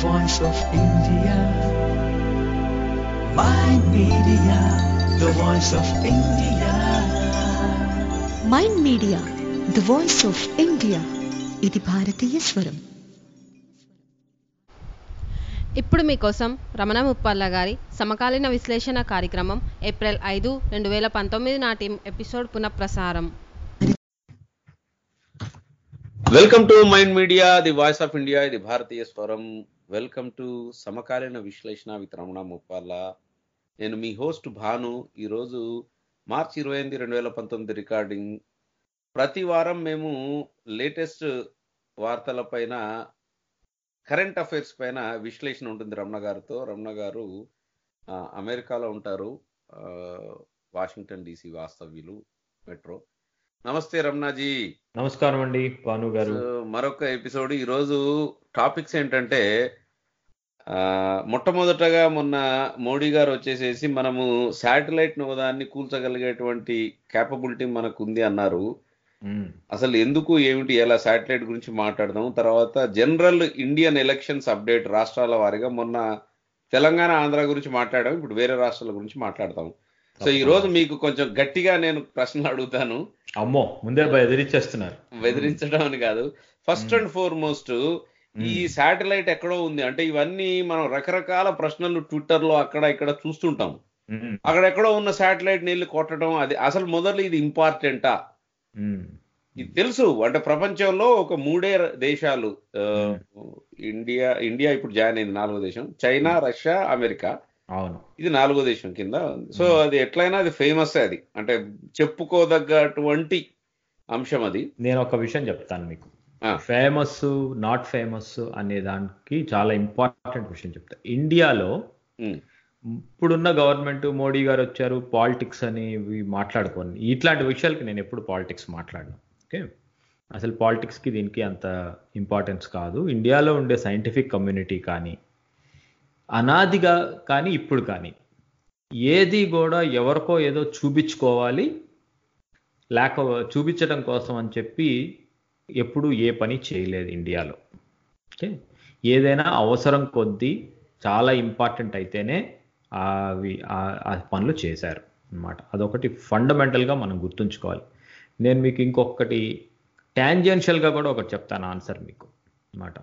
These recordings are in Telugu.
voice of India. My media, the voice of India. Mind media the voice of India ఇది భారతీయ స్వరం ఇప్పుడు మీకోసం రమణ ముప్పాళ్ళ గారి సమకాలీన విశ్లేషణ కార్యక్రమం ఏప్రిల్ ఐదు రెండు వేల పంతొమ్మిది నాటి ఎపిసోడ్ పునఃప్రసారం welcome to mind media the voice of India ఇది భారతీయ స్వరం వెల్కమ్ టు సమకాలీన విశ్లేషణ విత్ రమణ ముప్పాల నేను మీ హోస్ట్ భాను ఈరోజు మార్చి ఇరవై ఎనిమిది రెండు వేల పంతొమ్మిది రికార్డింగ్ ప్రతి వారం మేము లేటెస్ట్ వార్తలపైన కరెంట్ అఫైర్స్ పైన విశ్లేషణ ఉంటుంది రమణ గారితో రమణ గారు ఆ, అమెరికాలో ఉంటారు ఆ, వాషింగ్టన్ డీసీ వాస్తవ్యులు మెట్రో నమస్తే రమణాజీ నమస్కారం అండి భాను గారు సో, మరొక ఎపిసోడ్ ఈ రోజు టాపిక్స్ ఏంటంటే ఆ, మొట్టమొదటగా మొన్న మోడీ గారు వచ్చేసేసి మనము శాటిలైట్ దాన్ని కూల్చగలిగేటువంటి క్యాపబిలిటీ మనకు ఉంది అన్నారు మ్మ్. అసలు ఎందుకు ఏమిటి ఎలా శాటిలైట్ గురించి మాట్లాడదాం తర్వాత జనరల్ ఇండియన్ ఎలక్షన్స్ అప్డేట్ రాష్ట్రాల వారీగా మొన్న తెలంగాణ ఆంధ్ర గురించి మాట్లాడాం ఇప్పుడు వేరే రాష్ట్రాల గురించి మాట్లాడతాం సో ఈ రోజు మీకు కొంచెం గట్టిగా నేను ప్రశ్నలు అడుగుతాను అమ్మో ముందే బెదిరించేస్తున్నారు బెదిరించడం అని కాదు ఫస్ట్ అండ్ ఫార్మోస్ట్ ఈ శాటిలైట్ ఎక్కడో ఉంది అంటే ఇవన్నీ మనం రకరకాల ప్రశ్నలు ట్విట్టర్ లో అక్కడ ఇక్కడ చూస్తుంటాం మ్మ్. అక్కడ ఎక్కడో ఉన్న శాటిలైట్ నీళ్లు కొట్టడం అది అసలు మొదలు ఇది ఇంపార్టెంటా మ్మ్. ఇది తెలుసు అంటే ప్రపంచంలో ఒక మూడే దేశాలు ఆ, ఇండియా ఇండియా ఇప్పుడు జాయిన్ అయింది నాలుగో దేశం చైనా రష్యా అమెరికా అవును ఇది నాలుగో దేశం కింద సో అది ఎట్లయినా అది ఫేమస్ అది అంటే చెప్పుకోదగ్గటువంటి అంశం అది నేను ఒక విషయం చెప్తాను మీకు ఆ. ఫేమస్ నాట్ ఫేమస్ అనే దానికి చాలా ఇంపార్టెంట్ విషయం చెప్తా ఇండియాలో ఉమ్, ఇప్పుడున్న గవర్నమెంట్ మోడీ గారు వచ్చారు పాలిటిక్స్ అని ఇవి మాట్లాడుకోండి ఇట్లాంటి విషయాలకి నేను ఎప్పుడు పాలిటిక్స్ మాట్లాడను ఓకే అసలు పాలిటిక్స్కి దీనికి అంత ఇంపార్టెన్స్ కాదు ఇండియాలో ఉండే సైంటిఫిక్ కమ్యూనిటీ కానీ అనాదిగా కానీ ఇప్పుడు కానీ ఏది కూడా ఎవరికో ఏదో చూపించుకోవాలి లేక చూపించడం కోసం అని చెప్పి ఎప్పుడు ఏ పని చేయలేదు ఇండియాలో ఓకే ఏదైనా అవసరం కొద్దీ చాలా ఇంపార్టెంట్ అయితేనే అవి ఆ- ఆ పనులు చేశారు అన్నమాట అదొకటి ఫండమెంటల్గా మనం గుర్తుంచుకోవాలి నేను మీకు ఇంకొకటి టాంజెన్షియల్గా కూడా ఒకటి చెప్తాను ఆన్సర్ మీకు అన్నమాట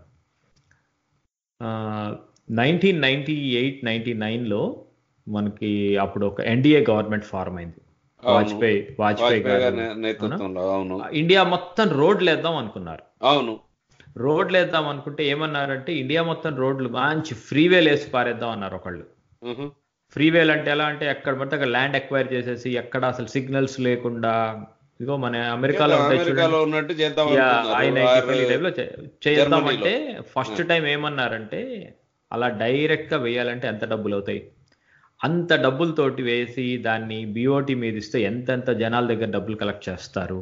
నైన్టీన్ నైన్టీ ఎయిట్ నైన్టీ నైన్లో మనకి అప్పుడు ఒక ఎన్డీఏ గవర్నమెంట్ ఫార్మ్ అయింది అవును. వాజ్పేయి వాజ్పేయి వాజ్పేయి గారి గారు నే- నేతృత్వంలో అవును ఇండియా మొత్తం రోడ్లు వేద్దాం అనుకున్నారు అవును రోడ్లు వేద్దాం అనుకుంటే ఏమన్నారంటే ఇండియా మొత్తం రోడ్లు మంచి ఫ్రీవేలు వేసి పారేద్దాం అన్నారు ఒకళ్ళు ఉహు, ఫ్రీవేల్ అంటే ఎలా అంటే ఎక్కడ పడితే అక్కడ ల్యాండ్ ఎక్వైర్ చేసేసి ఎక్కడ అసలు సిగ్నల్స్ లేకుండా ఇదిగో మన అమెరికాలో ఉంటాయి అమెరికాలో చూడండి ఉన్నట్టు చేద్దాం యా, అనుకున్నారు. ఆయన వారు- టైప్ లో చే- చేద్దాం జర్మనీలో. అంటే ఫస్ట్ టైం ఏమన్నారంటే అలా డైరెక్ట్ గా వేయాలంటే ఎంత డబ్బులు అవుతాయి అంత డబ్బులతోటి వేసి దాన్ని బిఓటి మీద ఇస్తే ఎంతెంత జనాల దగ్గర డబ్బులు కలెక్ట్ చేస్తారు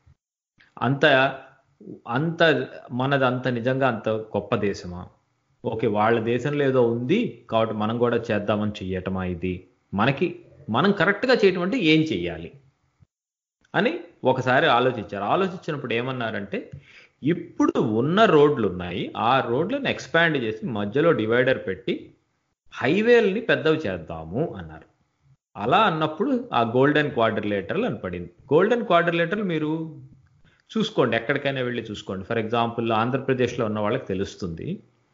అంత అంత మనది అంత నిజంగా అంత గొప్ప దేశమా ఓకే వాళ్ళ దేశంలో ఏదో ఉంది కాబట్టి మనం కూడా చేద్దామని చెయ్యటమా ఇది మనకి మనం కరెక్ట్గా చేయటం అంటే ఏం చెయ్యాలి అని ఒకసారి ఆలోచించారు ఆలోచించినప్పుడు ఏమన్నారంటే ఇప్పుడు ఉన్న రోడ్లు ఉన్నాయి ఆ రోడ్లను ఎక్స్పాండ్ చేసి మధ్యలో డివైడర్ పెట్టి హైవేల్ని పెద్దవి చేద్దాము అన్నారు అలా అన్నప్పుడు ఆ గోల్డెన్ క్వాడ్రిలేటర్లు అని పడింది గోల్డెన్ క్వాడ్రిలేటర్లు మీరు చూసుకోండి ఎక్కడికైనా వెళ్ళి చూసుకోండి ఫర్ ఎగ్జాంపుల్ ఆంధ్రప్రదేశ్లో ఉన్న వాళ్ళకి తెలుస్తుంది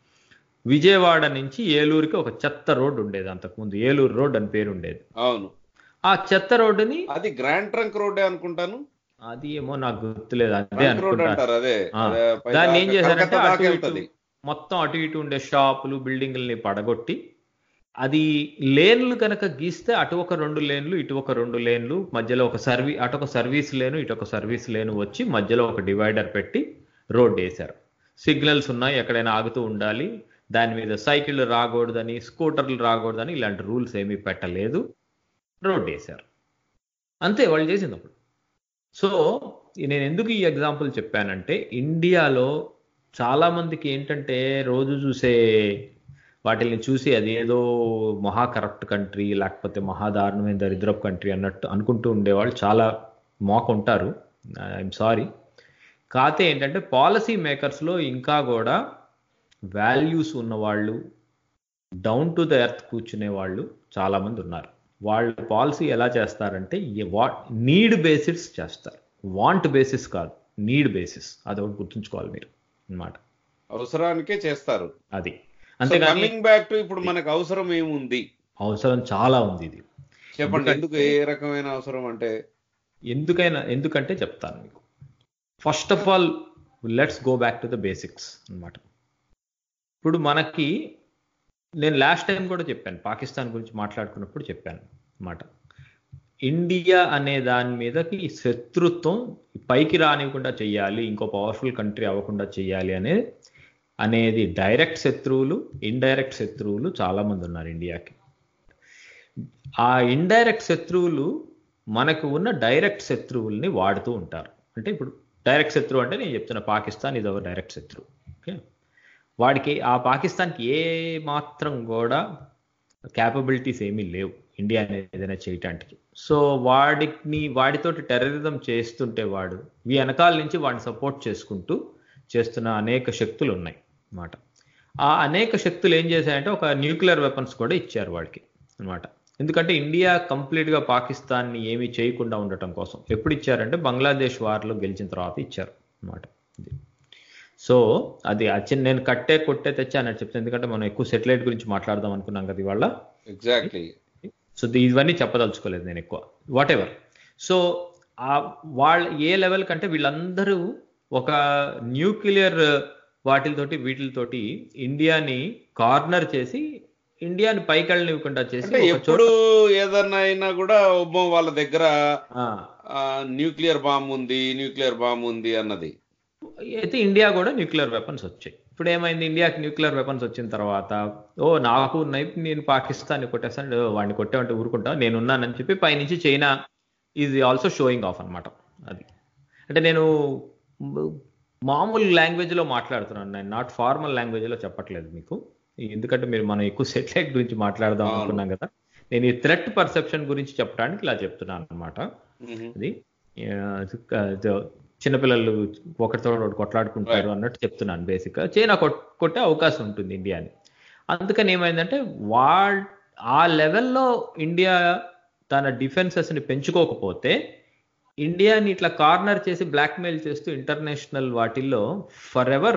విజయవాడ నుంచి ఏలూరుకి ఒక చెత్త రోడ్డు ఉండేది అంతకుముందు ఏలూరు రోడ్ అని పేరు ఉండేది అవును ఆ చెత్త రోడ్డుని అది గ్రాండ్ ట్రంక్ రోడ్ అనుకుంటాను అది ఏమో నాకు గుర్తులేదు అదే ట్రంక్ రోడ్ అనుకుంటా అంటారు అదే ఆ, అదే పై దాన్ని ఏం దాకా చేశారంటే కలకత్తా దాకా అటు ఇటు వెళ్తది. మొత్తం అటు ఇటు ఉండే షాపులు బిల్డింగుల్ని పడగొట్టి అది లేన్లు కనుక గీస్తే అటు ఒక రెండు లేన్లు ఇటు ఒక రెండు లేన్లు మధ్యలో ఒక సర్వీ అటు ఒక సర్వీస్ లేను ఇటు ఒక సర్వీస్ లేను వచ్చి మధ్యలో ఒక డివైడర్ పెట్టి రోడ్ వేశారు సిగ్నల్స్ ఉన్నాయి ఎక్కడైనా ఆగుతూ ఉండాలి దాని మీద సైకిళ్ళు రాకూడదని స్కూటర్లు రాకూడదని ఇలాంటి రూల్స్ ఏమీ పెట్టలేదు రోడ్ వేశారు అంతే వాళ్ళు చేసింది అప్పుడు సో నేను ఎందుకు ఈ ఎగ్జాంపుల్ చెప్పానంటే ఇండియాలో చాలా మందికి ఏంటంటే రోజు చూసే వాటిని చూసి అది ఏదో మహా కరప్ట్ కంట్రీ లేకపోతే మహా దారుణమైన దరిద్రపు కంట్రీ అన్నట్టు అనుకుంటూ ఉండేవాళ్ళు చాలా మోక ఉంటారు ఐఎమ్ సారీ కాకపోతే ఏంటంటే పాలసీ మేకర్స్లో ఇంకా కూడా వాల్యూస్ ఉన్నవాళ్ళు డౌన్ టు ద ఎర్త్ కూర్చునే వాళ్ళు చాలా మంది ఉన్నారు వాళ్ళ పాలసీ ఎలా చేస్తారంటే వాట్ నీడ్ బేసిస్ చేస్తారు వాంట్ బేసిస్ కాదు నీడ్ బేసిస్ అది ఒకటి గుర్తుంచుకోవాలి మీరు అన్నమాట అవసరానికే చేస్తారు అది అంతేగాని కమింగ్ బ్యాక్ టు ఇప్పుడు మనకు అవసరం ఏముంది అవసరం చాలా ఉంది ఇది చెప్పండి ఎందుకంటే- ఎందుకు ఏ రకమైన అవసరం అంటే ఎందుకైనా ఎందుకంటే చెప్తాను మీకు first of all let's go back to the basics అన్నమాట ఇప్పుడు మనకి నేను లాస్ట్ టైం కూడా చెప్పాను పాకిస్తాన్ గురించి మాట్లాడుకున్నప్పుడు చెప్పాను అన్నమాట ఇండియా అనే దాని మీదకి శత్రుత్వం పైకి రానివ్వకుండా చెయ్యాలి ఇంకో పవర్ఫుల్ కంట్రీ అవ్వకుండా చెయ్యాలి అనే అనేది డైరెక్ట్ శత్రువులు ఇండైరెక్ట్ శత్రువులు చాలా మంది ఉన్నారు ఇండియాకి ఆ ఇండైరెక్ట్ శత్రువులు మనకు ఉన్న డైరెక్ట్ శత్రువుల్ని వాడుతూ ఉంటారు అంటే ఇప్పుడు డైరెక్ట్ శత్రువు అంటే నేను చెప్తున్నా పాకిస్తాన్ ఇది ఒక డైరెక్ట్ శత్రువు ఓకే వాడికి ఆ పాకిస్తాన్కి ఏ మాత్రం కూడా క్యాపబిలిటీస్ ఏమీ లేవు ఇండియా అనేది ఏదైనా చేయటానికి సో వాడిని వాడితోటి టెర్రరిజం చేస్తుంటే వాడు ఈ వెనకాల నుంచి వాడిని సపోర్ట్ చేసుకుంటూ చేస్తున్న అనేక శక్తులు ఉన్నాయి అన్నమాట ఆ అనేక శక్తులు ఏం చేశాయంటే ఒక న్యూక్లియర్ వెపన్స్ కూడా ఇచ్చారు వాడికి అన్నమాట ఎందుకంటే ఇండియా కంప్లీట్ గా పాకిస్తాన్ ని ఏమీ చేయకుండా ఉండటం కోసం ఎప్పుడు ఇచ్చారంటే బంగ్లాదేశ్ వార్లో గెలిచిన తర్వాత ఇచ్చారు అన్నమాట ఇది సో అది ఆ చిన్న నేను కట్టే కొట్టే తెచ్చా అన్నట్టు చెప్తాను ఎందుకంటే మనం ఎక్కువ సెటిలైట్ గురించి మాట్లాడదాం అనుకున్నాం కదా ఇవాళ ఎగ్జాక్ట్లీ సో ది- ఇవన్నీ చెప్పదలుచుకోలేదు నేను ఎక్కువ వాట్ ఎవర్ సో ఆ వాళ్ళ ఏ లెవెల్ కంటే వీళ్ళందరూ ఒక న్యూక్లియర్ వాటితోటి వీటితోటి ఇండియాని కార్నర్ చేసి ఇండియాని పైకెళ్ళనివ్వకుండా చేసి అంటే ఒక చోట ఎప్పుడు ఏదన్నా అయినా కూడా ఒబ్బో వాళ్ళ దగ్గర ఆ, న్యూక్లియర్ బాంబ్ ఉంది న్యూక్లియర్ బాంబ్ ఉంది అన్నది అయితే ఇండియా కూడా న్యూక్లియర్ వెపన్స్ వచ్చాయి ఇప్పుడు ఏమైంది ఇండియాకి న్యూక్లియర్ వెపన్స్ వచ్చిన తర్వాత ఓ నాకు ఉన్నాయి నేను పాకిస్తాన్ కొట్టేస్తాను ఓ, వాడిని కొట్టామంటే ఊరుకుంటా నేను ఉన్నానని చెప్పి పైనుంచి China is also showing off అన్నమాట అది అంటే నేను మ్, మామూలు లాంగ్వేజ్ లో మాట్లాడుతున్నాను నేను నాట్ ఫార్మల్ లాంగ్వేజ్ లో చెప్పట్లేదు మీకు ఎందుకంటే మీరు మనం ఎక్కువ సెటిలైట్ గురించి మాట్లాడదాం అవును. అనుకున్నాం కదా నేను ఈ థ్రెట్ పర్సెప్షన్ గురించి చెప్పడానికి ఇలా చెప్తున్నాను అనమాట మ్మ్. అది ఆ, ఇది చిన్నపిల్లలు ఒకరితో ఒకటి కొట్లాడుకుంటారు అన్నట్టు చెప్తున్నాను బేసిక్ గా చైనా కొట్- కొట్టే అవకాశం ఉంటుంది ఇండియాని అందుకని ఏమైందంటే వా ఆ లెవెల్లో ఇండియా తన డిఫెన్సెస్ ని పెంచుకోకపోతే ఇండియాని ఇట్లా కార్నర్ చేసి బ్లాక్మెయిల్ చేస్తూ ఇంటర్నేషనల్ వాటిల్లో ఫర్ ఎవర్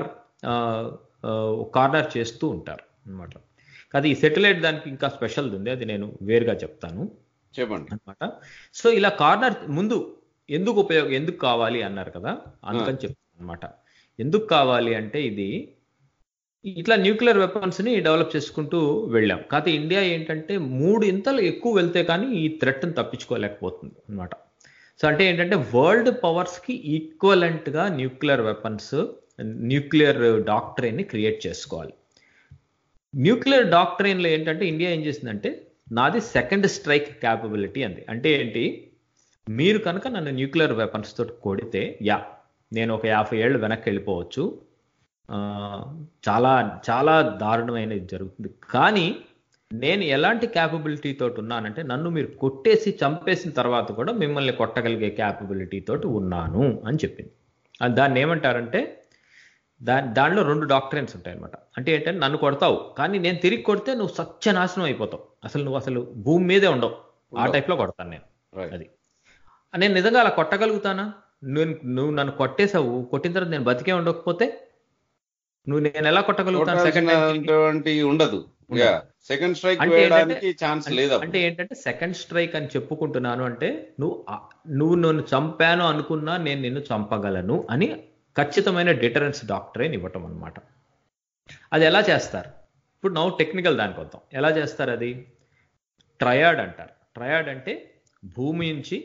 కార్నర్ చేస్తూ ఉంటారు అనమాట అది ఈ సెటిలైట్ దానికి ఇంకా స్పెషల్ ఉంది అది నేను వేరుగా చెప్తాను చెప్పండి అన్నమాట సో ఇలా కార్నర్ ముందు ఎందుకు ఉపయోగం ఎందుకు కావాలి అన్నారు కదా అందుకని చెప్తాను అనమాట ఎందుకు కావాలి అంటే ఇది ఇట్లా న్యూక్లియర్ వెపన్స్ ని డెవలప్ చేసుకుంటూ వెళ్ళాం కాకపోతే ఇండియా ఏంటంటే మూడు ఇంతలు ఎక్కువ వెళ్తే కానీ ఈ థ్రెట్ ని తప్పించుకోలేకపోతుంది అన్నమాట సో అంటే ఏంటంటే వరల్డ్ పవర్స్ కి ఈక్వలెంట్ గా న్యూక్లియర్ వెపన్స్ న్యూక్లియర్ డాక్టరీని క్రియేట్ చేసుకోవాలి న్యూక్లియర్ డాక్టరీన్ లో ఏంటంటే ఇండియా ఏం చేసిందంటే నాది సెకండ్ స్ట్రైక్ క్యాపబిలిటీ అంది అంటే ఏంటి మీరు కనుక నన్ను న్యూక్లియర్ వెపన్స్ తోటి కొడితే యా నేను ఒక యాభై ఏళ్ళు వెనక్కి వెళ్ళిపోవచ్చు ఆ, చాలా చాలా దారుణమైనది జరుగుతుంది కానీ నేను ఎలాంటి క్యాపబిలిటీ తోటి ఉన్నానంటే నన్ను మీరు కొట్టేసి చంపేసిన తర్వాత కూడా మిమ్మల్ని కొట్టగలిగే క్యాపబిలిటీ తోటి ఉన్నాను అని చెప్పింది అది దాన్ని ఏమంటారంటే దా దానిలో రెండు డాక్టరెన్స్ ఉంటాయి అనమాట అంటే ఏంటంటే నన్ను కొడతావు కానీ నేను తిరిగి కొడితే నువ్వు సత్యనాశనం అయిపోతావు అసలు నువ్వు అసలు భూమి మీదే ఉండవు ఆ ఉండవు. టైప్లో కొడతాను నేను Right. అది నేను నిజంగా అలా కొట్టగలుగుతానా నువ్వు నువ్వు నన్ను కొట్టేసావు కొట్టిన తర్వాత నేను బతికే ఉండకపోతే నువ్వు నేను ఎలా కొట్టగలుగుతాను సెకండ్ కొట్టాల్సినటువంటి ఉండదు ఉండదు. యా సెకండ్ స్ట్రైక్ అంటే వేయడానికి ఛాన్స్ లేదు అంటే ఏంటంటే సెకండ్ స్ట్రైక్ అని చెప్పుకుంటున్నాను అంటే నువ్వు ఆ- నువ్వు నన్ను చంపాను అనుకున్నా నేను నిన్ను చంపగలను అని ఖచ్చితమైన డిటరెన్స్ డాక్టరేన్ ఇవ్వటం అన్నమాట అది ఎలా చేస్తారు ఇప్పుడు నవ్వు టెక్నికల్ దానికి వద్దాం ఎలా చేస్తారు అది ట్రయాడ్ అంటారు ట్రయాడ్ అంటే భూమి నుంచి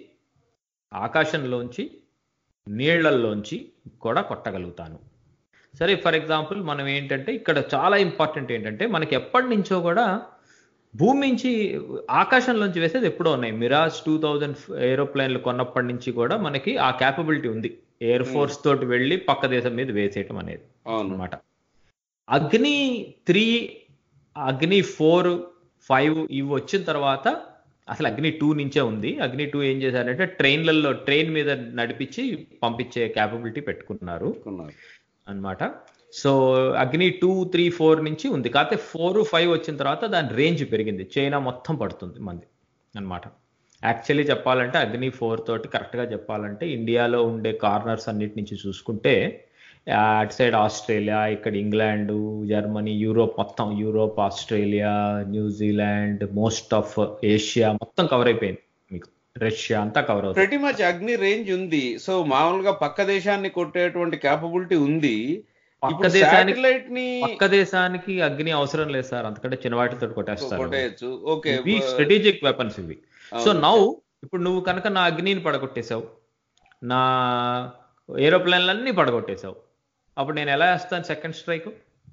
ఆకాశంలోంచి నీళ్లల్లోంచి కూడా కొట్టగలుగుతాను సరే ఫర్ ఎగ్జాంపుల్ మనం ఏంటంటే ఇక్కడ చాలా ఇంపార్టెంట్ ఏంటంటే మనకి ఎప్పటి నుంచో కూడా భూమి నుంచి ఆకాశంలోంచి వేసేది ఎప్పుడో ఉన్నాయి మిరాజ్ టూ థౌజండ్ ఏరోప్లేన్లు కొన్నప్పటి నుంచి కూడా మనకి ఆ క్యాపబిలిటీ ఉంది ఎయిర్ ఫోర్స్ తోటి వెళ్ళి పక్క దేశం మీద వేసేయటం అనేది అవును అన్నమాట అగ్ని త్రీ అగ్ని ఫోర్ ఫైవ్ ఇవి వచ్చిన తర్వాత అసలు అగ్ని టూ నుంచే ఉంది అగ్ని టూ ఏం చేశారంటే ట్రైన్లలో ట్రైన్ మీద నడిపించి పంపించే క్యాపబిలిటీ పెట్టుకున్నారు అనుకున్నారు. అన్నమాట సో అగ్ని టూ త్రీ ఫోర్ నుంచి ఉంది కాకపోతే ఫోర్ ఫైవ్ వచ్చిన తర్వాత దాని రేంజ్ పెరిగింది చైనా మొత్తం పడుతుంది మంది అన్నమాట యాక్చువల్లీ చెప్పాలంటే అగ్ని ఫోర్ తోటి కరెక్ట్గా చెప్పాలంటే ఇండియాలో ఉండే కార్నర్స్ అన్నిటి నుంచి చూసుకుంటే ఆ, అటు సైడ్ ఆస్ట్రేలియా ఇక్కడ ఇంగ్లాండ్ జర్మనీ యూరోప్ మొత్తం Europe Australia New Zealand most of Asia మొత్తం కవర్ అయిపోయింది మీకు రష్యా అంతా కవర్ అవుతుంది ప్రతి మచ్ అగ్ని రేంజ్ ఉంది సో మామూలుగా పక్క దేశాన్ని కొట్టేటువంటి క్యాపబిలిటీ ఉంది పక్క ఇప్పుడు దేశానికి శాటిలైట్ ని పక్క దేశానికి అగ్ని అవసరం లేదు సార్ అంతకంటే చిన్న వాటితో కొట్టేస్తారు కొట్టేయచ్చు ఓకే ఇవి స్ట్రాటజిక్ వెపన్స్ ఇవి సో నౌ ఇప్పుడు నువ్వు కనుక నా అగ్నిని పడగొట్టేశావు నా ఏరోప్లేన్లన్నీ పడగొట్టేశావు అప్పుడు నేను ఎలా వేస్తాను సెకండ్ స్ట్రైక్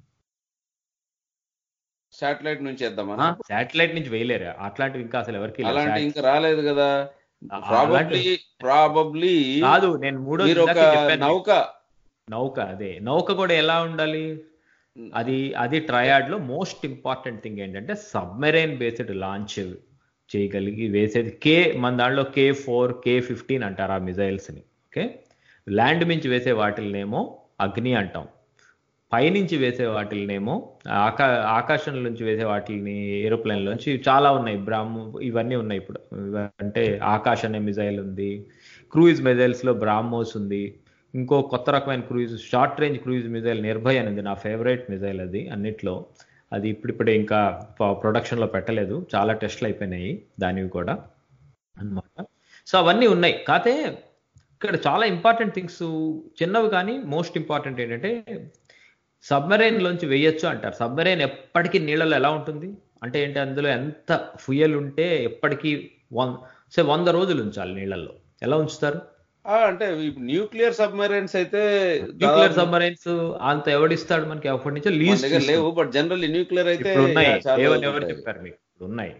శాటిలైట్ నుంచి వేద్దామా శాటిలైట్ నుంచి వేయలేరా అట్లాంటివి ఇంకా అసలు ఎవరికి లేవు. అలాంటి Sat- ఇంకా రాలేదు కదా ఆ- ప్రాబబ్లీ ప్రాబబ్లీ కాదు నేను మూడో మీరు ఒక ఇందాకే చెప్పాను. నౌక నౌక అదే నౌక కూడా ఎలా ఉండాలి అది అది ట్రయాడ్ లో మోస్ట్ ఇంపార్టెంట్ థింగ్ ఏంటంటే సబ్మెరైన్ బేస్డ్ లాంచ్ చేయగలిగి వేసేది కే మన దాంట్లో కే ఫోర్ కే ఫిఫ్టీన్ అంటారు ఆ మిజైల్స్ ని ఓకే ల్యాండ్ మించి వేసే వాటిల్నేమో అగ్ని అంటాం పైనుంచి వేసే వాటిల్నేమో ఆకా ఆకాశం నుంచి వేసే వాటిని ఏరోప్లేన్ నుంచి చాలా ఉన్నాయి బ్రాహ్మ ఇవన్నీ ఉన్నాయి ఇప్పుడు ఇవ- అంటే ఆకాశ్ అనే మిజైల్ ఉంది క్రూయిజ్ మిజైల్స్ లో బ్రాహ్మోస్ ఉంది ఇంకో కొత్త రకమైన cruise short range cruise missile Nirbhay అనేది నా ఫేవరెట్ మిజైల్ అది అన్నిట్లో అది ఇప్పుడిప్పుడే ఇంకా ప్రొడక్షన్ లో పెట్టలేదు చాలా టెస్ట్లు అయిపోయినాయి దానివి కూడా అన్నమాట సో అవన్నీ ఉన్నాయి కాకపోతే ఇక్కడ చాలా ఇంపార్టెంట్ థింగ్స్ చిన్నవి కానీ మోస్ట్ ఇంపార్టెంట్ ఏంటంటే సబ్మెరైన్ లోంచి వేయొచ్చు అంటారు సబ్మెరైన్ ఎప్పటికీ నీళ్ళలో ఎలా ఉంటుంది అంటే ఏంటి అందులో ఎంత ఫుయల్ ఉంటే ఎప్పటికీ వన్ సే వంద రోజులు ఉంచాలి నీళ్ళల్లో ఎలా ఉంచుతారు ఆ, అంటే న్యూక్లియర్ సబ్మెరైన్స్ అయితే న్యూక్లియర్ దాదాపు సబ్మరైన్స్ అంత ఎవడిస్తాడు మనకి అప్పటి నుంచో మన లీజ్ దగ్గర లేవు బట్ జనరల్ న్యూక్లియర్ అయితే ఇప్పుడు ఉన్నాయి చాలా ఏవని ఎవరు ఉంటాయి. చెప్పారు మీకు ఇప్పుడు ఉన్నాయి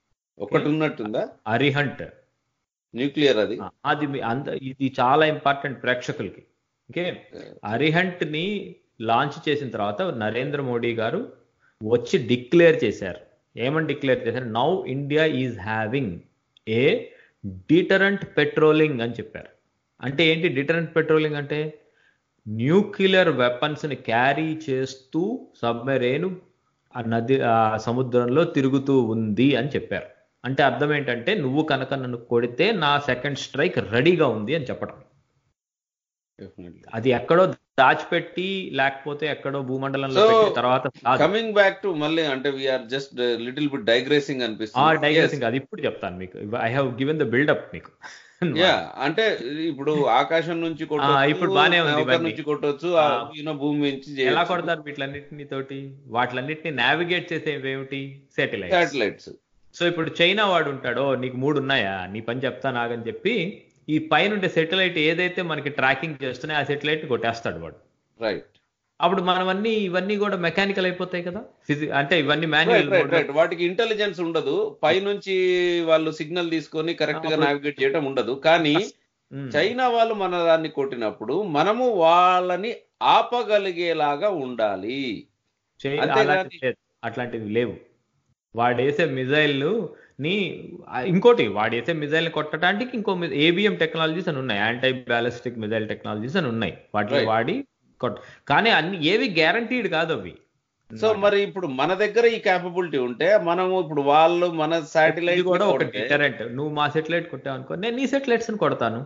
ఒకటి ఉన్నట్టుందా అరిహంట్ న్యూక్లియర్ అది ఆ, అది మీ- అంత ఇది చాలా ఇంపార్టెంట్ ప్రేక్షకులకి ఓకే అరిహంట్ ని లాంచ్ చేసిన తర్వాత నరేంద్ర మోడీ గారు వచ్చి డిక్లేర్ చేశారు ఏమని డిక్లేర్ చేశారు now India is having a deterrent patrolling అని చెప్పారు అంటే ఏంటి డిటరెంట్ పెట్రోలింగ్ అంటే న్యూక్లియర్ వెపన్స్ ని క్యారీ చేస్తూ సబ్మెరైన్ ఆ నది ఆ సముద్రంలో తిరుగుతూ ఉంది అని చెప్పారు అంటే అర్థం ఏంటంటే నువ్వు కనుక నన్ను కొడితే నా సెకండ్ స్ట్రైక్ రెడీగా ఉంది అని చెప్పడం Definitely. అది ఎక్కడో దాచిపెట్టి లేకపోతే ఎక్కడో భూమండలంలో So, పెట్టి తర్వాత కాదు. కమింగ్ బ్యాక్ టు మళ్ళీ అంటే we're just little bit digressing ఆ అనిపిస్తుంది డైగ్రెసింగ్ అది ఇప్పుడు చెప్తాను మీకు I have given the buildup మీకు యా అంటే ఇప్పుడు ఆకాశం నుంచి ఆ, కొట్టొచ్చు ఇప్పుడు బానే ఉంది నౌక ఇవన్నీ. నుంచి కొట్టొచ్చు ఆ. యూనో భూమి నుంచి ఎలా కొడతారు వీటిలన్నిటిని తోటి వాటిలన్నిటిని నావిగేట్ చేసేవి ఏమిటి శాటిలైట్ శాటిలైట్స్ సో ఇప్పుడు చైనా వాడు ఉంటాడో నీకు మూడు ఉన్నాయా నీ పని చెప్తా నాగని చెప్పి ఈ పైన ఉండే సెటిలైట్ ఏదైతే మనకి ట్రాకింగ్ చేస్తున్నాయో ఆ సెటిలైట్ కొట్టేస్తాడు వాడు రైట్ అప్పుడు మనం అన్ని ఇవన్నీ కూడా మెకానికల్ అయిపోతాయి కదా ఫిజి అంటే ఇవన్నీ రైట్ రైట్ మాన్యువల్ రైట్ వాటికి ఇంటెలిజెన్స్ ఉండదు పైనుంచి వాళ్ళు సిగ్నల్ తీసుకొని కరెక్ట్ గా అప్పుడు- నావిగేట్ చేయడం ఉండదు కానీ చైనా వాళ్ళు మన దాన్ని కొట్టినప్పుడు మనము వాళ్ళని ఆపగలిగేలాగా ఉండాలి అంతేగాని- అట్లాంటివి లేవు వాడు వేసే మిజైల్ ని ఆ, ఇంకోటి వాడు వేసే మిజైల్ కొట్టడానికి ఇంకో ఏబిఎం టెక్నాలజీస్ అని ఉన్నాయి యాంటీ బ్యాలిస్టిక్ మిజైల్ టెక్నాలజీస్ అని ఉన్నాయి వాటిని Right. వాడి కొట్ట కానీ అన్ని ఏవి గ్యారంటీడ్ కాదు అవి సో మరి ఇప్పుడు మన దగ్గర ఈ క్యాపబిలిటీ ఉంటే మనము ఇప్పుడు వాళ్ళు మన ఇది శాటిలైట్ కూడా ఒక డిటరెంట్ నువ్వు మా సెటిలైట్ కొట్టావు అనుకో నేను నీ సెటిలైట్స్ ని కొడతాను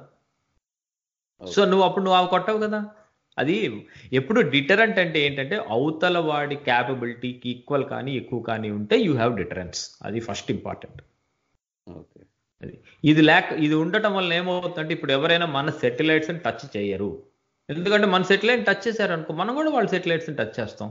సో నువ్వు అప్పుడు నువ్వు అవి కొట్టవు కదా అది ఎప్పుడు డిటరెంట్ అంటే ఏంటంటే అవతల వాడి క్యాపబిలిటీకి ఈక్వల్ కానీ ఎక్కువ కానీ ఉంటే యూ హ్యావ్ డిటరెన్స్ అది ఫస్ట్ ఇంపార్టెంట్ అది ఇది లేక ఇది ఉండటం వల్ల ఏమవుతుందంటే ఇప్పుడు ఎవరైనా మన సెటిలైట్స్ ని టచ్ చేయరు ఎందుకంటే మన సెటిలైట్ టచ్ చేశారు అనుకో మనం కూడా వాళ్ళ సెటిలైట్స్ ని టచ్ చేస్తాం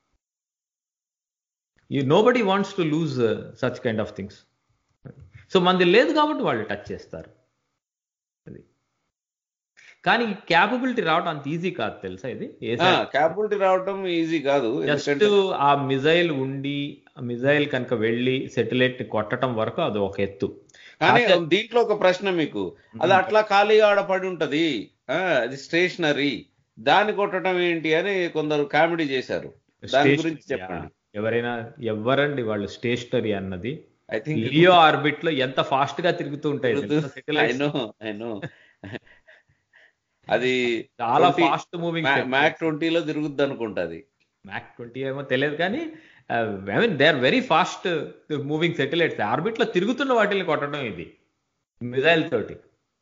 ఈ nobody wants to lose such kind of things so మనది లేదు కాబట్టి వాళ్ళు టచ్ చేస్తారు అది కానీ క్యాపబిలిటీ రావడం అంత ఈజీ కాదు తెలుసా ఇది క్యాపబిలిటీ రావడం ఈజీ కాదు జస్ట్ ఎందుకంటే ఆ మిజైల్ ఉండి ఆ మిజైల్ కనుక వెళ్ళి సెటిలైట్ ని కొట్టడం వరకు అది ఒక ఎత్తు కానీ కాకపోతే- దీంట్లో ఒక ప్రశ్న మీకు అది అట్లా ఖాళీగా ఆడ పడి ఉంటది ఆ, అది స్టేషనరీ దాన్ని కొట్టడం ఏంటి అని కొందరు కామెడీ చేశారు దాని Station- గురించి చెప్పండి ఎవరైనా ఎవరండి వాళ్ళు స్టేషనరీ అన్నది ఐ థింక్ లియో ఆర్బిట్ లో ఎంత ఫాస్ట్ గా తిరుగుతూ ఉంటాయి ఐ నో ఐ నో అది చాలా 20 ఫాస్ట్ మూవింగ్ మ్యాక్ ట్వంటీలో తిరుగుద్ది అనుకుంటది మ్యాక్ ట్వంటీ ఏమో తెలియదు కానీ I mean they are very fast moving satellites orbit లో తిరుగుతున్న వాటిని కొట్టడం ఇది మిజైల్ తోటి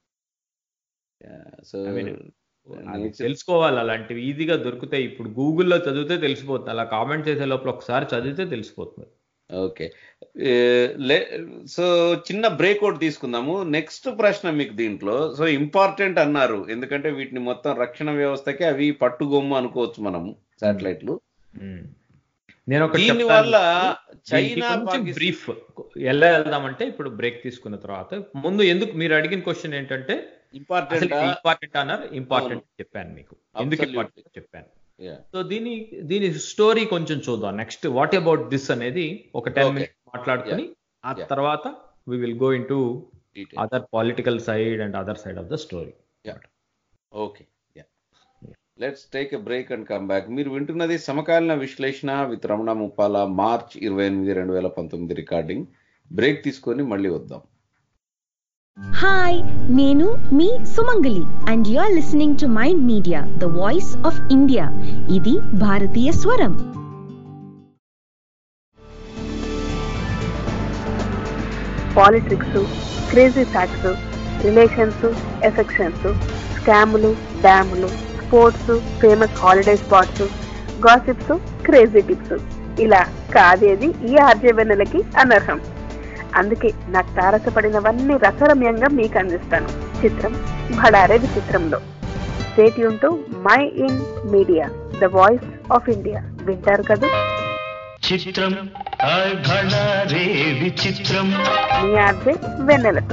సో I mean, అది తెలుసుకోవాలి అలాంటివి ఈజీగా దొరుకుతాయి ఇప్పుడు గూగుల్లో చదివితే తెలిసిపోతుంది అలా కామెంట్ చేసే లోపల ఒకసారి చదివితే తెలిసిపోతుంది ఓకే సో చిన్న బ్రేక్ అవుట్ తీసుకుందాము నెక్స్ట్ ప్రశ్న మీకు దీంట్లో సో ఇంపార్టెంట్ అన్నారు ఎందుకంటే వీటిని మొత్తం రక్షణ వ్యవస్థకి అవి పట్టుగొమ్ము అనుకోవచ్చు మనము శాటిలైట్లు మ్మ్. నేను ఒక దీని వల్ల చైనా పాకిస్తాన్ బ్రీఫ్ ఎలా వెళ్దామంటే ఇప్పుడు బ్రేక్ తీసుకున్న తర్వాత ముందు ఎందుకు మీరు అడిగిన క్వశ్చన్ ఏంటంటే ఇంపార్టెంట్ ఇంపార్టెంట్ అన్నారు ఇంపార్టెంట్ చెప్పాను మీకు ఎందుకు Absolutely. ఇంపార్టెంట్ చెప్పాను సో దీని దీని స్టోరీ కొంచెం చూద్దాం నెక్స్ట్ వాట్ అబౌట్ దిస్ అనేది ఒక టెన్ Okay. మినిట్స్ మాట్లాడుకుని ఆ Yeah. తర్వాత we will go into other political side and other side of the story okay let's take a break and come back మీరు వింటున్నది సమకాలీన విశ్లేషణ విత్ రమణ ముప్పాల మార్చ్ ఇరవై ఎనిమిది రెండు వేల పంతొమ్మిది రికార్డింగ్ బ్రేక్ తీసుకొని మళ్ళీ వద్దాం హాయ్ నేను మీ Sumangali and you are listening to mind media the voice of India ఇది భారతీయ స్వరం politics crazy facts relations affections స్కాములు డ్యాములు sports famous holiday spots gossips crazy tips ఇలా కాదేది ఈ ఆర్జవెన్నెలకి అనర్హం అందుకే నాకు తారసపడినవన్నీ రసరమ్యంగా మీకు అందిస్తాను చిత్రం భడారే విచిత్రంలో స్టేట్ యూన్ Mind Media the voice of India వింటారు కదా చిత్రం హాయ్ భళా రే విచిత్రం మీ ఆర్జే వెన్నెలతో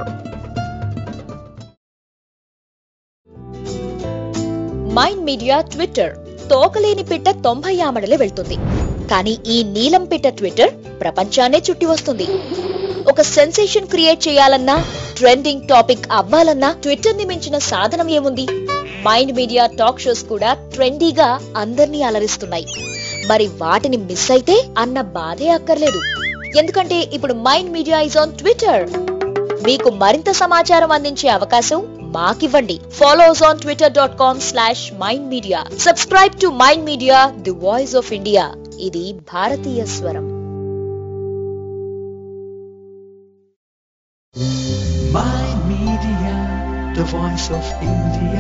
మైండ్ మీడియా ట్విట్టర్ తోకలేని పిట్ట తొంభై ఆమడలే వెళ్తుంది కానీ ఈ నీలం పిట్ట ట్విట్టర్ ప్రపంచాన్నే చుట్టి వస్తుంది ఒక సెన్సేషన్ క్రియేట్ చేయాలన్నా ట్రెండింగ్ టాపిక్ అవ్వాలన్నా ట్విట్టర్ ని మించిన సాధనం ఏముంది మైండ్ మీడియా టాక్ షోస్ కూడా ట్రెండీగా అందర్నీ అలరిస్తున్నాయి మరి వాటిని మిస్ అయితే అన్న బాధే అక్కర్లేదు ఎందుకంటే ఇప్పుడు Mind Media is on Twitter మీకు మరింత సమాచారం అందించే అవకాశం మాకివ్వండి follows on Twitter dot com slash mind Media subscribe to mind media the voice of India ఇది భారతీయ స్వరం My Media, the voice of India.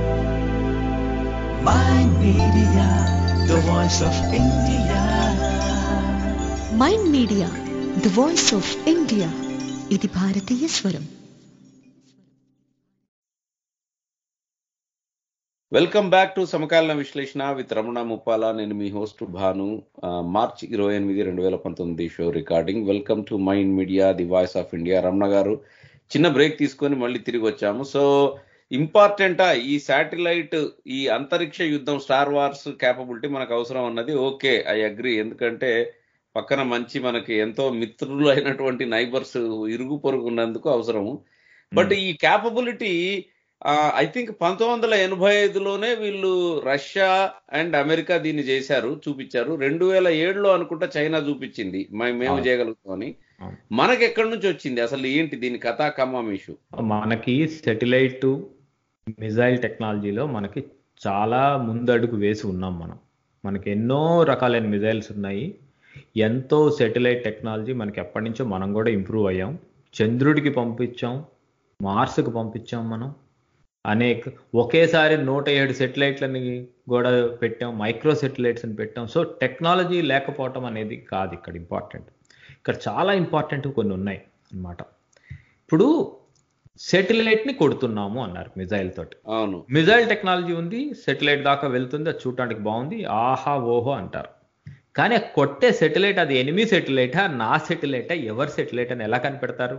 My Media, the voice of India. Mind media the voice of India ఇది భారతీయ స్వరం వెల్కమ్ బ్యాక్ టు సమకాలీన విశ్లేషణ విత్ రమణ ముప్పాల నేను మీ హోస్ట్ భాను ఆ, మార్చ్ ఇరవై ఎనిమిది రెండు వేల పంతొమ్మిది show recording welcome to mind media the voice of India రమణ గారు చిన్న బ్రేక్ తీసుకొని మళ్ళీ తిరిగి వచ్చాము సో ఇంపార్టెంటా ఈ శాటిలైట్ ఈ అంతరిక్ష యుద్ధం స్టార్ వార్స్ క్యాపబిలిటీ మనకు అవసరం అన్నది ఓకే ఐ అగ్రి ఎందుకంటే పక్కన మంచి మనకి ఎంతో మిత్రులు అయినటువంటి నైబర్స్ ఇరుగు పొరుగు ఉన్నందుకు అవసరము బట్ ఈ క్యాపబిలిటీ ఐ థింక్ పంతొమ్మిది వందల ఎనభై ఐదులోనే వీళ్ళు రష్యా అండ్ అమెరికా దీన్ని చేశారు చూపించారు రెండు వేల ఏడులో అనుకుంటా చైనా చూపించింది మ- మేము అవును. చేయగలుగుతామని అవును. మనకి ఎక్కడి నుంచి వచ్చింది అసలు ఏంటి దీని కథా కమ్మం ఇష్యూ మనకి సెటిలైట్ మిజైల్ టెక్నాలజీలో మనకి చాలా ముందడుగు వేసి ఉన్నాం మనం మనకి ఎన్నో రకాలైన మిజైల్స్ ఉన్నాయి ఎంతో సెటిలైట్ టెక్నాలజీ మనకి ఎప్పటి నుంచో మనం కూడా ఇంప్రూవ్ అయ్యాం చంద్రుడికి పంపించాం మార్స్కి పంపించాం మనం అనేక ఒకేసారి నూట ఏడు సెటిలైట్లని కూడా పెట్టాం మైక్రో సెటిలైట్స్ అని పెట్టాం సో టెక్నాలజీ లేకపోవటం అనేది కాదు ఇక్కడ ఇంపార్టెంట్ ఇక్కడ చాలా ఇంపార్టెంట్ కొన్ని ఉన్నాయి అన్నమాట ఇప్పుడు సెటిలైట్ ని కొడుతున్నాము అన్నారు మిజైల్ తోటి అవును మిజైల్ టెక్నాలజీ ఉంది సెటిలైట్ దాకా వెళ్తుంది అది చూడటానికి బాగుంది ఆహా ఓహో అంటారు కానీ ఆ కొట్టే సెటిలైట్ అది ఎనిమి సెటిలైటా నా సెటిలైటా ఎవరి సెటిలైట్ అని ఎలా కనిపెడతారు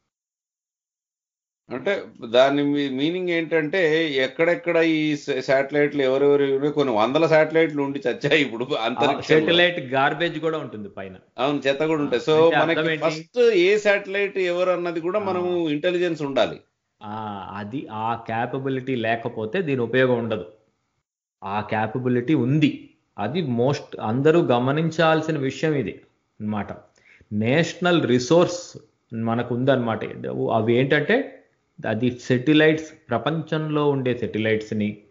అంటే దాని మీనింగ్ ఏంటంటే ఎక్కడెక్కడ ఈ శాటిలైట్లు ఎవరెవరు ఉన్నాయి, కొన్ని వందల శాటిలైట్లు ఉండి చచ్చాయి ఇప్పుడు అంతరిక్షంలో సెటిలైట్ గార్బేజ్ కూడా ఉంటుంది పైన అవును చెత్త కూడా ఉంటాయి సో అంటే మనకి అర్థం ఏంటి? ఫస్ట్ ఏ శాటిలైట్ ఎవరు అన్నది కూడా మనము ఇంటెలిజెన్స్ ఉండాలి ఆ అది ఆ క్యాపబిలిటీ లేకపోతే దీని ఉపయోగం ఉండదు ఆ క్యాపబిలిటీ ఉంది అది మోస్ట్ అందరూ గమనించాల్సిన విషయం ఇది అన్నమాట నేషనల్ రిసోర్స్ మనకు ఉందన్నమాట అవి ఏంటంటే అది సెటిలైట్స్ ప్రపంచంలో ఉండే సెటిలైట్స్ని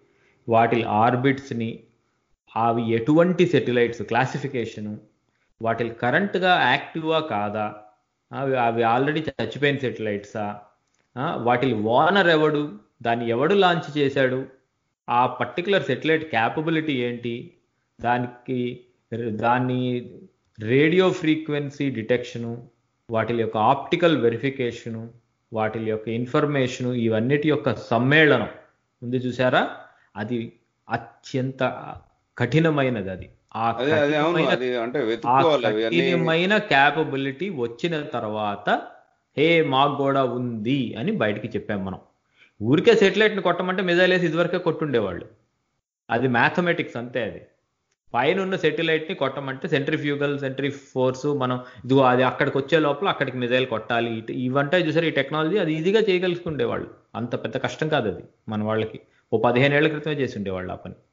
వాటి ఆర్బిట్స్ని అవి ఎటువంటి సెటిలైట్స్ క్లాసిఫికేషను వాటి కరెంట్గా యాక్టివా కాదా అవి అవి ఆల్రెడీ చచ్చిపోయిన సెటిలైట్సా వాటి ఓనర్ ఎవడు దాన్ని ఎవడు లాంచ్ చేశాడు ఆ పర్టికులర్ సెటిలైట్ క్యాపబిలిటీ ఏంటి దానికి దాన్ని రేడియో ఫ్రీక్వెన్సీ డిటెక్షను వాటి యొక్క ఆప్టికల్ వెరిఫికేషను వాటి యొక్క ఇన్ఫర్మేషను ఇవన్నిటి యొక్క సమ్మేళనం ఉంది చూసారా అది అత్యంత కఠినమైనది అది ఆ అదే అదే అవును కఠినమైన- అది అంటే ఆ వెతుక్కోవాలి అవి అన్ని కఠినమైన క్యాపబిలిటీ వచ్చిన తర్వాత హే మాకు కూడా ఉంది అని బయటికి చెప్పాం మనం ఊరికే సెటిలైట్ని కొట్టమంటే మిజైల్ వేసి ఇదివరకే కొట్టుండేవాళ్ళు అది మ్యాథమెటిక్స్ అంతే అది పైన ఉన్న satellite ని కొట్టమంటే సెంట్రిఫ్యూగల్ సెంట్రి ఫోర్స్ మనం ఇదిగో అది అక్కడికి వచ్చే లోపల అక్కడికి మిజైల్ కొట్టాలి ఇటు- ఇవంటే చూసారు ఈ టెక్నాలజీ అది ఈజీగా చేయగలుగుతుండేవాళ్ళు అంత పెద్ద కష్టం కాదు అది మన వాళ్ళకి ఓ పదిహేను ఏళ్ల క్రితమే చేసి ఉండేవాళ్ళు ఆ పని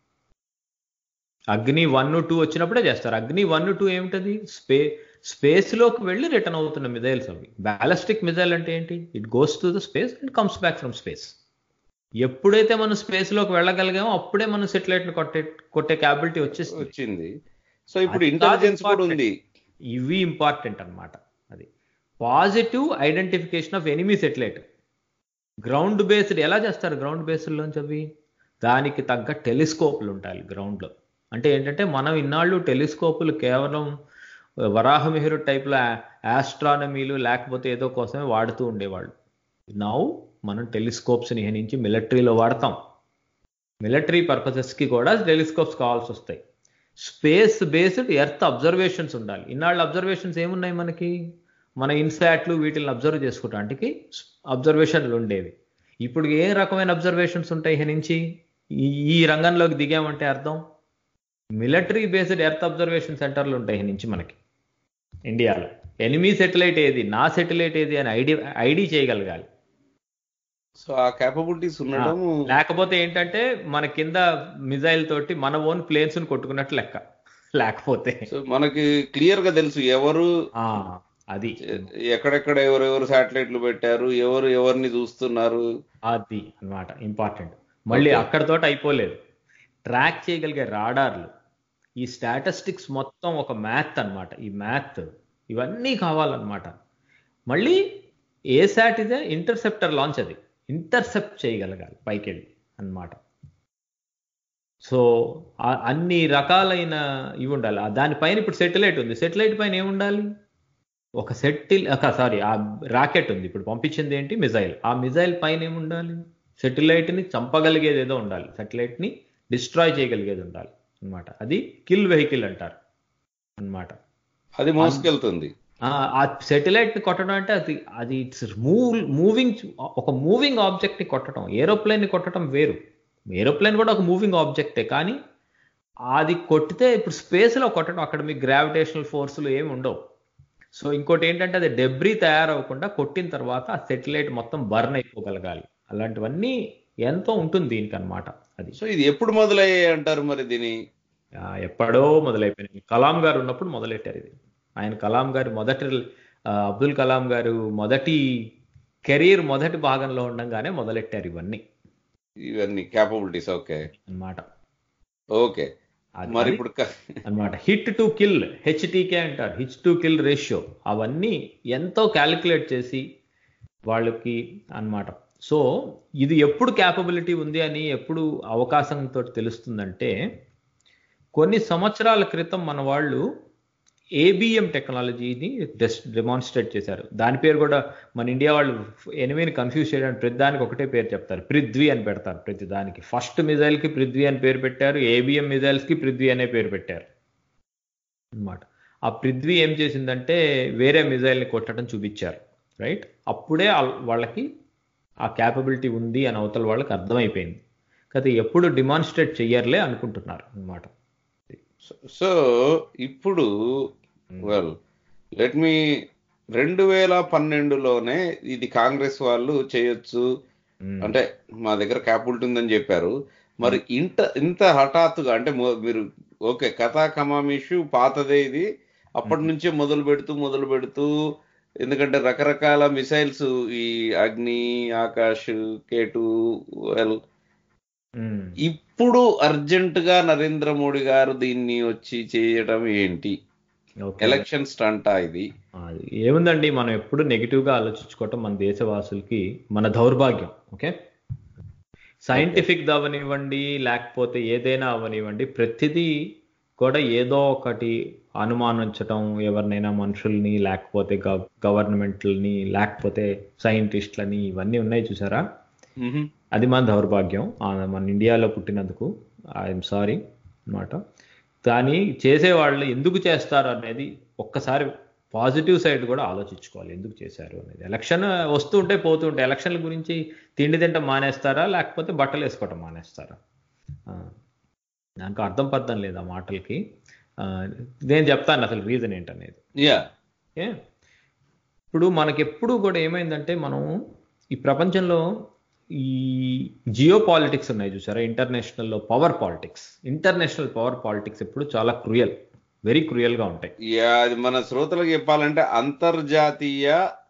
అగ్ని వన్ టూ వచ్చినప్పుడే చేస్తారు అగ్ని వన్ టూ ఏమిటది స్పే స్పేస్లోకి వెళ్ళి రిటర్న్ అవుతున్న మిజైల్స్ అవి బ్యాలిస్టిక్ మిజైల్ అంటే ఏంటి it goes to the space and comes back from space ఎప్పుడైతే మనం స్పేస్లోకి వెళ్ళగలిగామో అప్పుడే మనం సెటిలైట్ని కొట్టే కొట్టే క్యాబిలిటీ వచ్చేస్తుంది వచ్చింది సో ఇప్పుడు అది కాదు ఇంటెలిజెన్స్ కూడా important. ఉంది ఇవి ఇంపార్టెంట్ అన్నమాట అది positive identification of enemy satellite ground based ఎలా చేస్తారు గ్రౌండ్ బేస్డ్లోంచి అవి దానికి తగ్గ టెలిస్కోప్లు ఉంటాయి గ్రౌండ్లో అంటే ఏంటంటే మనం ఇన్నాళ్ళు టెలిస్కోపులు కేవలం వరాహమిహిరు టైప్లో ఆస్ట్రానమీలు లేకపోతే ఏదో కోసమే వాడుతూ ఉండేవాళ్ళు నౌ మనం టెలిస్కోప్స్ని నుంచి మిలిటరీలో వాడతాం మిలిటరీ పర్పసెస్కి కూడా టెలిస్కోప్స్ కావాల్సి వస్తాయి స్పేస్ బేస్డ్ ఎర్త్ అబ్జర్వేషన్స్ ఉండాలి ఇన్నాళ్ళు అబ్జర్వేషన్స్ ఏమున్నాయి మనకి మన ఇన్సాట్లు వీటిని అబ్జర్వ్ చేసుకోవటానికి అబ్జర్వేషన్లు ఉండేవి ఇప్పుడు ఏ రకమైన అబ్జర్వేషన్స్ ఉంటాయి ఇక నుంచి ఈ ఈ రంగంలోకి దిగామంటే అర్థం మిలిటరీ బేస్డ్ ఎర్త్ అబ్జర్వేషన్ సెంటర్లు ఉంటాయి ఇక నుంచి మనకి ఇండియాలో ఎనిమీ సెటిలైట్ ఏది నా సెటిలైట్ ఏది అని ఐడి ఐడి చేయగలగాలి సో ఆ కేపబిలిటీస్ ఉండడం లేకపోతే ఏంటంటే మన కింద మిజైల్ తోటి మన ఓన్ ప్లేన్స్ కొట్టుకున్నట్టు లెక్క లేకపోతే సో మనకి క్లియర్ గా తెలుసు ఎవరు ఆ, అది ఎక్కడెక్కడ ఎవరెవరు శాటిలైట్లు పెట్టారు ఎవరు ఎవరిని చూస్తున్నారు అది అన్నమాట ఇంపార్టెంట్ మళ్ళీ Okay. అక్కడతోటి అయిపోలేదు ట్రాక్ చేయగలిగే రాడార్లు ఈ స్టాటిస్టిక్స్ మొత్తం ఒక మ్యాథ్ అన్నమాట ఈ మ్యాథ్ ఇవన్నీ కావాలన్నమాట మళ్ళీ ఏ శాట్ ఇదే ఇంటర్సెప్టర్ లాంచ్ అది ఇంటర్సెప్ట్ చేయగలగాలి పైకి వెళ్ళి అన్నమాట సో ఆ- అన్ని రకాలైన ఇవి ఉండాలి ఆ దానిపైన ఇప్పుడు సెటిలైట్ ఉంది సెటిలైట్ పైన ఏముండాలి ఒక సెటిల్ సారీ ఆ రాకెట్ ఉంది ఇప్పుడు పంపించింది ఏంటి మిజైల్ ఆ మిజైల్ పైన ఏముండాలి సెటిలైట్ ని చంపగలిగేది ఏదో ఉండాలి సెటిలైట్ ని డిస్ట్రాయ్ చేయగలిగేది ఉండాలి అన్నమాట అది కిల్ వెహికల్ అంటారు అన్నమాట అది మోసుకెళ్తుంది ఆ ఆ సెటిలైట్ ని కొట్టడం అంటే అది అది ఇట్స్ మూవ్ మూవింగ్ ఒక మూవింగ్ ఆబ్జెక్ట్ ని కొట్టడం ఏరోప్లేన్ ని కొట్టడం వేరు ఏరోప్లేన్ కూడా ఒక మూవింగ్ ఆబ్జెక్టే కానీ అది కొట్టితే ఇప్పుడు space లో కొట్టడం అక్కడ మీకు గ్రావిటేషనల్ ఫోర్సులు ఏమి ఉండవు సో ఇంకోటి ఏంటంటే అది డెబ్రీ తయారవ్వకుండా కొట్టిన తర్వాత ఆ సెటిలైట్ మొత్తం బర్న్ అయిపోగలగాలి అలాంటివన్నీ ఎంతో ఉంటుంది దీనికి అన్నమాట అది సో ఇది ఎప్పుడు మొదలయ్యాయి అంటారు మరి దీని ఆ, ఎప్పుడో మొదలైపోయినాయి కలాం గారు ఉన్నప్పుడు మొదలెట్టారు ఇది ఆయన కలాం గారు మొదటి ఆ, అబ్దుల్ కలాం గారు మొదటి కెరీర్ మొదటి భాగంలో ఉండగానే మొదలెట్టారు ఇవన్నీ ఇవన్నీ క్యాపబిలిటీస్ ఓకే అన్నమాట ఓకే అది- మరి అది ఇప్పుడు క- అన్నమాట హిట్ టు కిల్ హెచ్టీకే అంటారు హిట్ టు కిల్ రేషియో అవన్నీ ఎంతో క్యాలిక్యులేట్ చేసి వాళ్ళకి అన్నమాట సో ఇది ఎప్పుడు క్యాపబిలిటీ ఉంది అని ఎప్పుడు అవకాశంతో తెలుస్తుందంటే కొన్ని సంవత్సరాల క్రితం మన వాళ్ళు ఏబిఎం టెక్నాలజీని డెమాన్స్ట్రేట్ చేశారు దాని పేరు కూడా మన ఇండియా వాళ్ళు ఎనిమిని కన్ఫ్యూజ్ చేయడానికి ప్రతి దానికి ఒకటే పేరు చెప్తారు పృథ్వీ అని పెడతారు ప్రతి దానికి ఫస్ట్ మిజైల్ కి పృథ్వీ అని పేరు పెట్టారు ఏబిఎం మిజైల్స్ కి పృథ్వీ అనే పేరు పెట్టారు అన్నమాట ఆ పృథ్వీ ఏం చేసిందంటే వేరే మిజైల్ని కొట్టడం చూపించారు రైట్ అప్పుడే ఆల్- వాళ్ళకి ఆ క్యాపబిలిటీ ఉంది అని అవతల వాళ్ళకి అర్థమైపోయింది కదా ఎప్పుడు డిమాన్స్ట్రేట్ చెయ్యర్లే అనుకుంటున్నారు అన్నమాట సో ఇప్పుడు వెల్ లెట్ మీ రెండు వేల పన్నెండులోనే ఇది కాంగ్రెస్ వాళ్ళు చేయొచ్చు మ్మ్. అంటే మా దగ్గర క్యాపిటల్ ఉందని చెప్పారు మరి ఇంత ఇంత హఠాత్తుగా అంటే మొ- మీరు ఓకే కథా కమామిషు పాతదే ఇది అప్పటి నుంచే మొదలు పెడుతూ మొదలు పెడుతూ ఎందుకంటే రకరకాల మిసైల్స్ ఈ అగ్ని ఆకాష్ కేటు వెల్ ఉమ్. ఇప్పుడు అర్జెంట్ గా నరేంద్ర మోడీ గారు దీన్ని వచ్చి చేయడం ఏంటి ఓకే. ఎలక్షన్ స్టంటా ఇది అది ఏముందండి మనం ఎప్పుడు నెగిటివ్ గా ఆలోచించుకోవటం మన దేశవాసులకి మన దౌర్భాగ్యం ఓకే సైంటిఫిక్ అవనివ్వండి లేకపోతే ఏదైనా అవనివ్వండి ప్రతిదీ కూడా ఏదో ఒకటి అనుమానించటం ఎవరినైనా మనుషుల్ని లేకపోతే గవర్నమెంట్లని లేకపోతే సైంటిస్టులని ఇవన్నీ ఉన్నాయి చూసారా మ్హూ. అది మన దౌర్భాగ్యం ఆ, మన ఇండియాలో పుట్టినందుకు ఐఎమ్ సారీ అన్నమాట కానీ చేసేవాళ్ళు ఎందుకు చేస్తారు అనేది ఒక్కసారి పాజిటివ్ సైడ్ కూడా ఆలోచించుకోవాలి ఎందుకు చేశారు అనేది ఎలక్షన్ వస్తూ ఉంటే పోతూ ఉంటాయి ఎలక్షన్ల గురించి తిండి తింటం మానేస్తారా లేకపోతే బట్టలు వేసుకోవటం మానేస్తారా ఆ, నాకు అర్థం పర్థం లేదు ఆ మాటలకి ఆ, నేను చెప్తాను అసలు రీజన్ ఏంటనేది యా ఓకే ఇప్పుడు మనకి ఎప్పుడు కూడా ఏమైందంటే మనం ఈ ప్రపంచంలో ఈ జియో పాలిటిక్స్ ఉన్నాయి చూసారా ఇంటర్నేషనల్లో power politics international power politics ఎప్పుడు చాలా క్రూయల్ వెరీ క్రూయల్ గా ఉంటాయి యా అది మన శ్రోతలకు చెప్పాలంటే అంతర్జాతీయ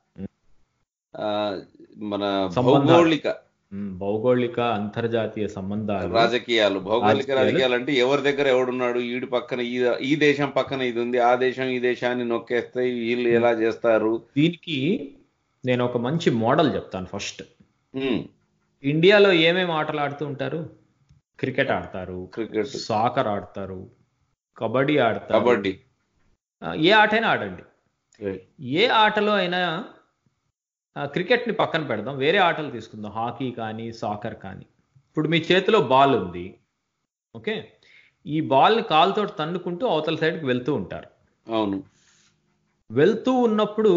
ఆ, మన సంబంధాలు. భౌగోళిక ఉమ్, భౌగోళిక అంతర్జాతీయ సంబంధాలు రాజకీయాలు భౌగోళిక రాజకీయాలు. రాజకీయాలు అంటే ఎవరి దగ్గర ఎవడున్నాడు ఈడు పక్కన ఈ ఈ దేశం పక్కన ఇది ఉంది ఆ దేశం ఈ దేశాన్ని నొక్కేస్తే వీళ్ళు ఎలా చేస్తారు దీనికి నేను ఒక మంచి మోడల్ చెప్తాను ఫస్ట్ ఉమ్, ఇండియాలో ఏమేమి ఆటలు ఆడుతూ ఉంటారు క్రికెట్ ఆడతారు క్రికెట్ సాకర్ ఆడతారు కబడ్డీ ఆడతారు కబడ్డీ ఆ, ఏ ఆటైనా ఆడండి ఏ ఆటలో అయినా ఆ, క్రికెట్ని పక్కన పెడదాం వేరే ఆటలు తీసుకుందాం హాకీ కానీ సాకర్ కానీ ఇప్పుడు మీ చేతిలో బాల్ ఉంది ఓకే ఈ బాల్ని కాలుతో తన్నుకుంటూ అవతల సైడ్కి వెళ్తూ ఉంటారు అవును వెళ్తూ ఉన్నప్పుడు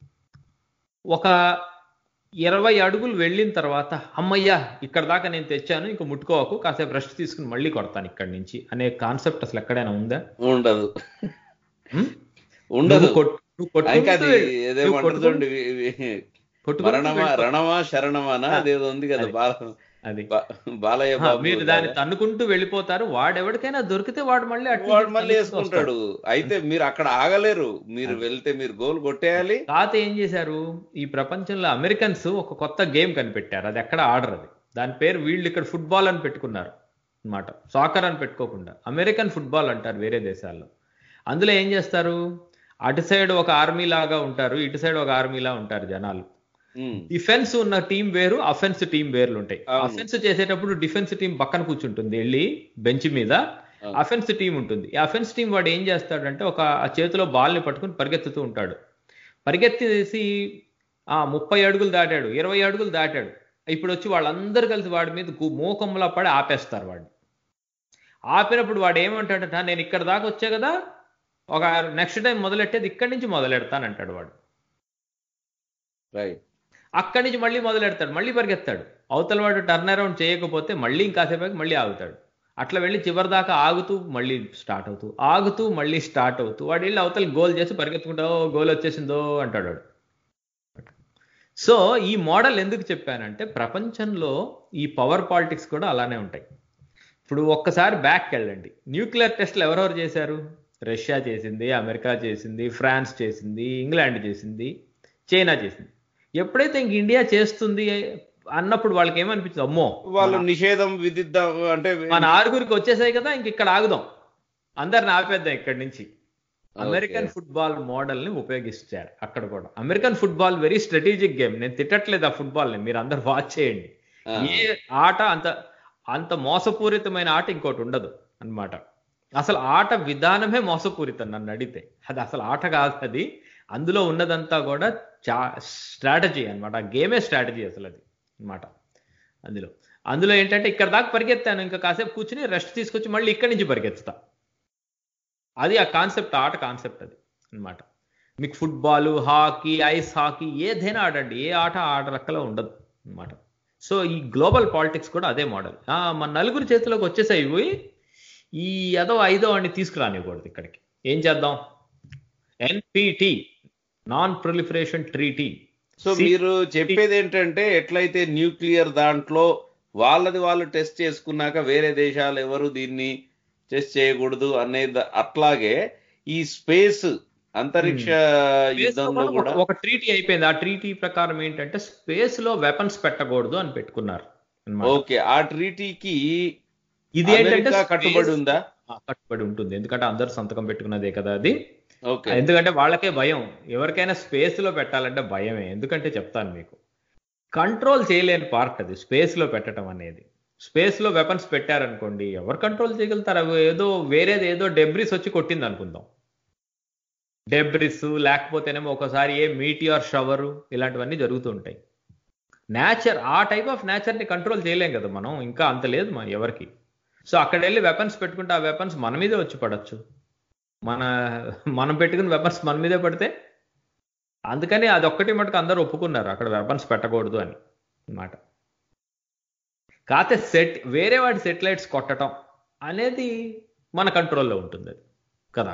ఒక ఇరవై అడుగులు వెళ్ళిన తర్వాత అమ్మయ్యా ఇక్కడ దాకా నేను తెచ్చాను ఇంకా ముట్టుకోవకు కాసేపు రెస్ట్ తీసుకుని మళ్ళీ కొడతాను ఇక్కడి నుంచి అనే కాన్సెప్ట్ అసలు ఎక్కడైనా ఉందా ఉండదు హ్మ్? ఉండదు నువ్వు కొట్- నువ్వు కొట్టుకుంటూ ఇంకా అది వెళ్ళు. ఏదేమో నువ్వు కొట్టుకుంటూ- అంటుందండి ఇవి- ఇవి కొట్టుకుంటూ మరణమా వెళ్ళిపో. రణమా శరణమానా ఆ, అదేదో ఉంది కదా అది. బాల అది బా- బాలయ్య ఆ, బాబు మీరు దాన్ని తన్నుకుంటూ వెళ్ళిపోతారు వాడెవరికైనా దొరికితే వాడు మళ్ళీ అటు వాడు ఇటు మళ్ళీ తన్నుకుంటూ వేసుకుంటాడు అయితే మీరు అక్కడ ఆగలేరు మీరు వెళ్తే మీరు గోల్ కొట్టేయాలి తాత ఏం చేశారు ఈ ప్రపంచంలో అమెరికన్స్ ఒక కొత్త గేమ్ కనిపెట్టారు అది ఎక్కడ ఆడరు అది దాని పేరు వీళ్ళు ఇక్కడ ఫుట్బాల్ అని పెట్టుకున్నారు అన్నమాట సాకర్ అని పెట్టుకోకుండా అమెరికన్ ఫుట్బాల్ అంటారు వేరే దేశాల్లో అందులో ఏం చేస్తారు అటు సైడ్ ఒక ఆర్మీ లాగా ఉంటారు ఇటు సైడ్ ఒక ఆర్మీలా ఉంటారు జనాలు ఉమ్, డిఫెన్స్ ఉన్న టీం వేరు అఫెన్స్ టీం వేర్లు ఉంటాయి అవును. అఫెన్స్ చేసేటప్పుడు డిఫెన్స్ టీం పక్కన కూర్చుంటుంది వెళ్ళి బెంచ్ మీద అవును. అఫెన్స్ టీం ఉంటుంది ఈ అఫెన్స్ టీం వాడు ఏం చేస్తాడంటే ఒక ఆ చేతిలో బాల్ని పట్టుకుని పరిగెత్తుతూ ఉంటాడు పరిగెత్తేసి ఆ ముప్పై అడుగులు దాటాడు ఇరవై అడుగులు దాటాడు ఇప్పుడు వచ్చి వాళ్ళందరూ కలిసి వాడి మీద గు- మూకంలా పడి ఆపేస్తారు వాడిని ఆపినప్పుడు వాడు ఏమంటాడట నేను ఇక్కడ దాకా వచ్చా కదా ఒక నెక్స్ట్ టైం మొదలెట్టేది ఇక్కడి నుంచి మొదలెడతానంటాడు వాడు రైట్ అక్కడి నుంచి మళ్ళీ మొదలెడతాడు మళ్ళీ పరిగెత్తాడు అవతల వాడు టర్న్ అరౌండ్ చేయకపోతే మళ్ళీ ఇంకాసేపు మళ్ళీ ఆగుతాడు అట్లా వెళ్ళి చివరి దాకా ఆగుతూ మళ్ళీ స్టార్ట్ అవుతూ ఆగుతూ మళ్ళీ స్టార్ట్ అవుతూ వాడు వెళ్ళి అవతల గోల్ చేసి పరిగెత్తుకుంటా "ఓ, గోల్ వచ్చేసిందో అంటాడు వాడు సో ఈ మోడల్ ఎందుకు చెప్పానంటే ప్రపంచంలో ఈ పవర్ పాలిటిక్స్ కూడా అలానే ఉంటాయి ఇప్పుడు ఒక్కసారి బ్యాక్ వెళ్ళండి న్యూక్లియర్ టెస్ట్లు ఎవరెవరు చేశారు రష్యా చేసింది అమెరికా చేసింది ఫ్రాన్స్ చేసింది ఇంగ్లాండ్ చేసింది చైనా చేసింది ఎప్పుడైతే ఇంక ఇండియా చేస్తుంది అన్నప్పుడు వాళ్ళకి ఏమనిపించింది అమ్మో వాళ్ళు నిషేధం విధిద్దాం అంటే మన ఆరుగురికి వచ్చేసాయి కదా ఇంక ఇక్కడ ఆగుదాం అందరిని ఆపేద్దాం ఇక్కడి నుంచి అమెరికన్ ఫుట్బాల్ మోడల్ ని ఉపయోగిస్తారు అక్కడ కూడా American football very strategic game నేను తిట్టట్లేదు ఆ ఫుట్బాల్ ని మీరు అందరు వాచ్ చేయండి ఆ. ఏ ఆట అంత అంత మోసపూరితమైన ఆట ఇంకోటి ఉండదు అన్నమాట అసలు ఆట విధానమే మోసపూరితం నన్ను అడిగితే అది అసలు ఆట కాదు అది అందులో ఉన్నదంతా కూడా చా స్ట్రాటజీ అనమాట గేమే స్ట్రాటజీ అసలు అది అన్నమాట అందులో అందులో ఏంటంటే ఇక్కడ దాకా పరిగెత్తాను ఇంకా కాసేపు కూర్చుని రెస్ట్ తీసుకొచ్చి మళ్ళీ ఇక్కడి నుంచి పరిగెత్తుతా అది ఆ కాన్సెప్ట్ ఆట కాన్సెప్ట్ అది అన్నమాట మీకు ఫుట్బాల్ హాకీ ఐస్ హాకీ ఏదైనా ఆడండి ఏ ఆట ఆట లెక్కలో ఉండదు అన్నమాట సో ఈ గ్లోబల్ పాలిటిక్స్ కూడా అదే మోడల్ మన నలుగురు చేతిలోకి వచ్చేసాయి ఇవి ఈ ఏదో ఐదో వాడిని తీసుకురానివ్వకూడదు ఇక్కడికి ఏం చేద్దాం N P T non proliferation treaty so మీరు చెప్పేది ఏంటంటే ఎట్లయితే న్యూక్లియర్ దాంట్లో వాళ్ళది వాళ్ళు టెస్ట్ చేసుకున్నాక వేరే దేశాలు ఎవరు దీన్ని టెస్ట్ చేయకూడదు అనేది అట్లాగే ఈ స్పేస్ అంతరిక్ష యుద్ధంలో కూడా ఒక ట్రీటీ అయిపోయింది ఆ ట్రీటీ ప్రకారం ఏంటంటే స్పేస్ లో వెపన్స్ పెట్టకూడదు అని పెట్టుకున్నారు అన్నమాట. ఓకే ఆ ట్రీటీకి ఇది ఏంటంటే అమెరికా కట్టుబడి space- ఉందా ఆ, కట్టుబడి ఉంటుంది ఎందుకంటే అందరు సంతకం పెట్టుకున్నదే కదా అది ఓకే ఎందుకంటే వాళ్ళకే భయం ఎవరికైనా స్పేస్ లో పెట్టాలంటే భయమే ఎందుకంటే చెప్తాను మీకు కంట్రోల్ చేయలేని పార్ట్ అది స్పేస్ లో పెట్టడం అనేది స్పేస్ లో వెపన్స్ పెట్టారనుకోండి ఎవరు కంట్రోల్ చేయగలుగుతారు అవి ఏదో వేరేది ఏదో డెబ్రిస్ వచ్చి కొట్టింది అనుకుందాం డెబ్రిస్ లేకపోతేనేమో ఒకసారి ఏ మీటిఆర్ షవర్ ఇలాంటివన్నీ జరుగుతుంటాయి నేచర్ ఆ టైప్ ఆఫ్ నేచర్ని కంట్రోల్ చేయలేం కదా మనం ఇంకా అంత లేదు మన ఎవరికి సో అక్కడ వెళ్ళి వెపన్స్ పెట్టుకుంటే ఆ వెపన్స్ మన మీదే వచ్చి పడచ్చు మన మనం పెట్టుకున్న వెపన్స్ మన మీదే పడితే అందుకని అది ఒక్కటి మటుకు అందరూ ఒప్పుకున్నారు అక్కడ వెపన్స్ పెట్టకూడదు అని అన్నమాట కాకపోతే సెట్ వేరే వాడి సెటిలైట్స్ కొట్టడం అనేది మన కంట్రోల్లో ఉంటుంది అది కదా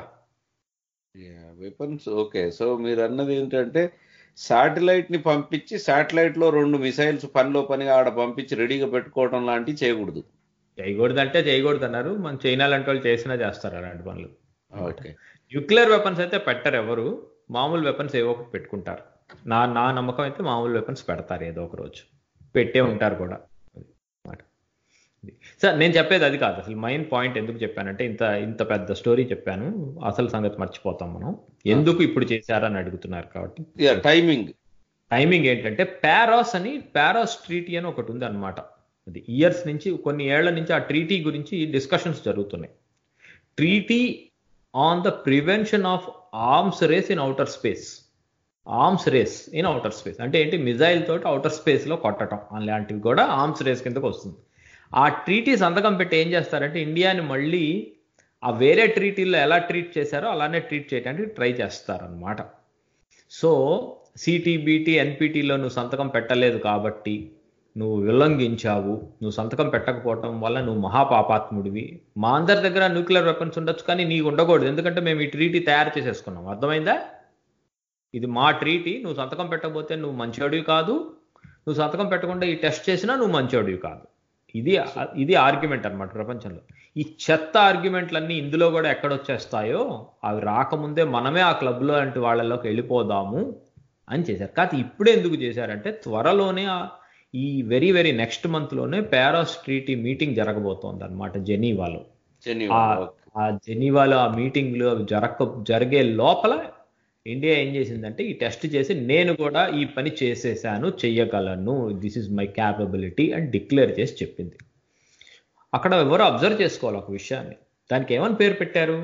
వెపన్స్ ఓకే సో మీరు అన్నది ఏంటంటే శాటిలైట్ ని పంపించి శాటిలైట్ లో రెండు మిసైల్స్ పనిలో పనిగా ఆడ పంపించి రెడీగా పెట్టుకోవడం లాంటివి చేయకూడదు చేయకూడదు అంటే చేయకూడదు అన్నారు మన చైనా లాంటి వాళ్ళు చేసినా చేస్తారు అలాంటి పనులు ఓకే న్యూక్లియర్ వెపన్స్ అయితే పెట్టరు ఎవరు మామూలు వెపన్స్ ఏవో ఒకటి పెట్టుకుంటారు నా నా నమ్మకం అయితే మామూలు వెపన్స్ పెడతారు ఏదో ఒక రోజు పెట్టే ఉంటారు కూడా అది అన్నమాట. ఇది. సార్ నేను చెప్పేది అది కాదు అసలు మెయిన్ పాయింట్ ఎందుకు చెప్పానంటే ఇంత ఇంత పెద్ద స్టోరీ చెప్పాను అసలు సంగతి మర్చిపోతాం మనం ఎందుకు ఇప్పుడు చేశారని అడుగుతున్నారు కాబట్టి యా టైమింగ్ టైమింగ్ ఏంటంటే పారాస్ అని పారాస్ ట్రీటీ అని ఒకటి ఉంది అనమాట అది ఇయర్స్ నుంచి కొన్ని ఏళ్ల నుంచి ఆ ట్రీటీ గురించి డిస్కషన్స్ జరుగుతున్నాయి treaty on the prevention of arms race in outer space arms race in outer space అంటే ఏంటి మిజైల్ తోటి అవుటర్ స్పేస్ లో కొట్టడం అలాంటివి కూడా ఆర్మ్స్ రేస్ కిందకు వస్తుంది ఆ ట్రీటీ సంతకం పెట్టి ఏం చేస్తారంటే ఇండియాని మళ్ళీ ఆ వేరే ట్రీటీల్లో ఎలా ట్రీట్ చేశారో అలానే ట్రీట్ చేయడానికి ట్రై చేస్తారనమాట సో సిటీబీటీ ఎన్పిటీలో నువ్వు సంతకం పెట్టలేదు కాబట్టి నువ్వు ఉల్లంఘించావు నువ్వు సంతకం పెట్టకపోవటం వల్ల నువ్వు మహాపాపాత్ముడివి మా అందరి దగ్గర న్యూక్లియర్ వెపన్స్ ఉండొచ్చు కానీ నీకు ఉండకూడదు ఎందుకంటే మేము ఈ ట్రీటీ తయారు చేసేసుకున్నాం అర్థమైందా ఇది మా ట్రీటీ నువ్వు సంతకం పెట్టకపోతే నువ్వు మంచోడివి కాదు నువ్వు సంతకం పెట్టకుండా ఈ టెస్ట్ చేసినా నువ్వు మంచోడివి కాదు ఇది ఇది ఆర్గ్యుమెంట్ అన్నమాట ప్రపంచంలో ఈ చెత్త ఆర్గ్యుమెంట్లన్నీ ఇందులో కూడా ఎక్కడొచ్చేస్తాయో అవి రాకముందే మనమే ఆ క్లబ్లో లాంటి వాళ్ళలోకి వెళ్ళిపోదాము అని చేశారు కాకపోతే ఇప్పుడే ఎందుకు చేశారంటే త్వరలోనే ఆ- ఈ వెరీ వెరీ నెక్స్ట్ మంత్లోనే ప్యారాస్ ట్రీటీ మీటింగ్ జరగబోతోంది అనమాట జెనీవాలో జెనీవా ఆ- ఆ జెనీవాలో ఆ మీటింగ్లు అవి జరగ జరిగే లోపల ఇండియా ఏం చేసిందంటే ఈ టెస్ట్ చేసి నేను కూడా ఈ పని చేసేసాను చెయ్యగలను దిస్ ఇస్ మై క్యాపబిలిటీ అని డిక్లేర్ చేసి చెప్పింది అక్కడ ఎవరు అబ్జర్వ్ చేసుకోవాలి ఒక విషయాన్ని దానికి ఏమని పేరు పెట్టారు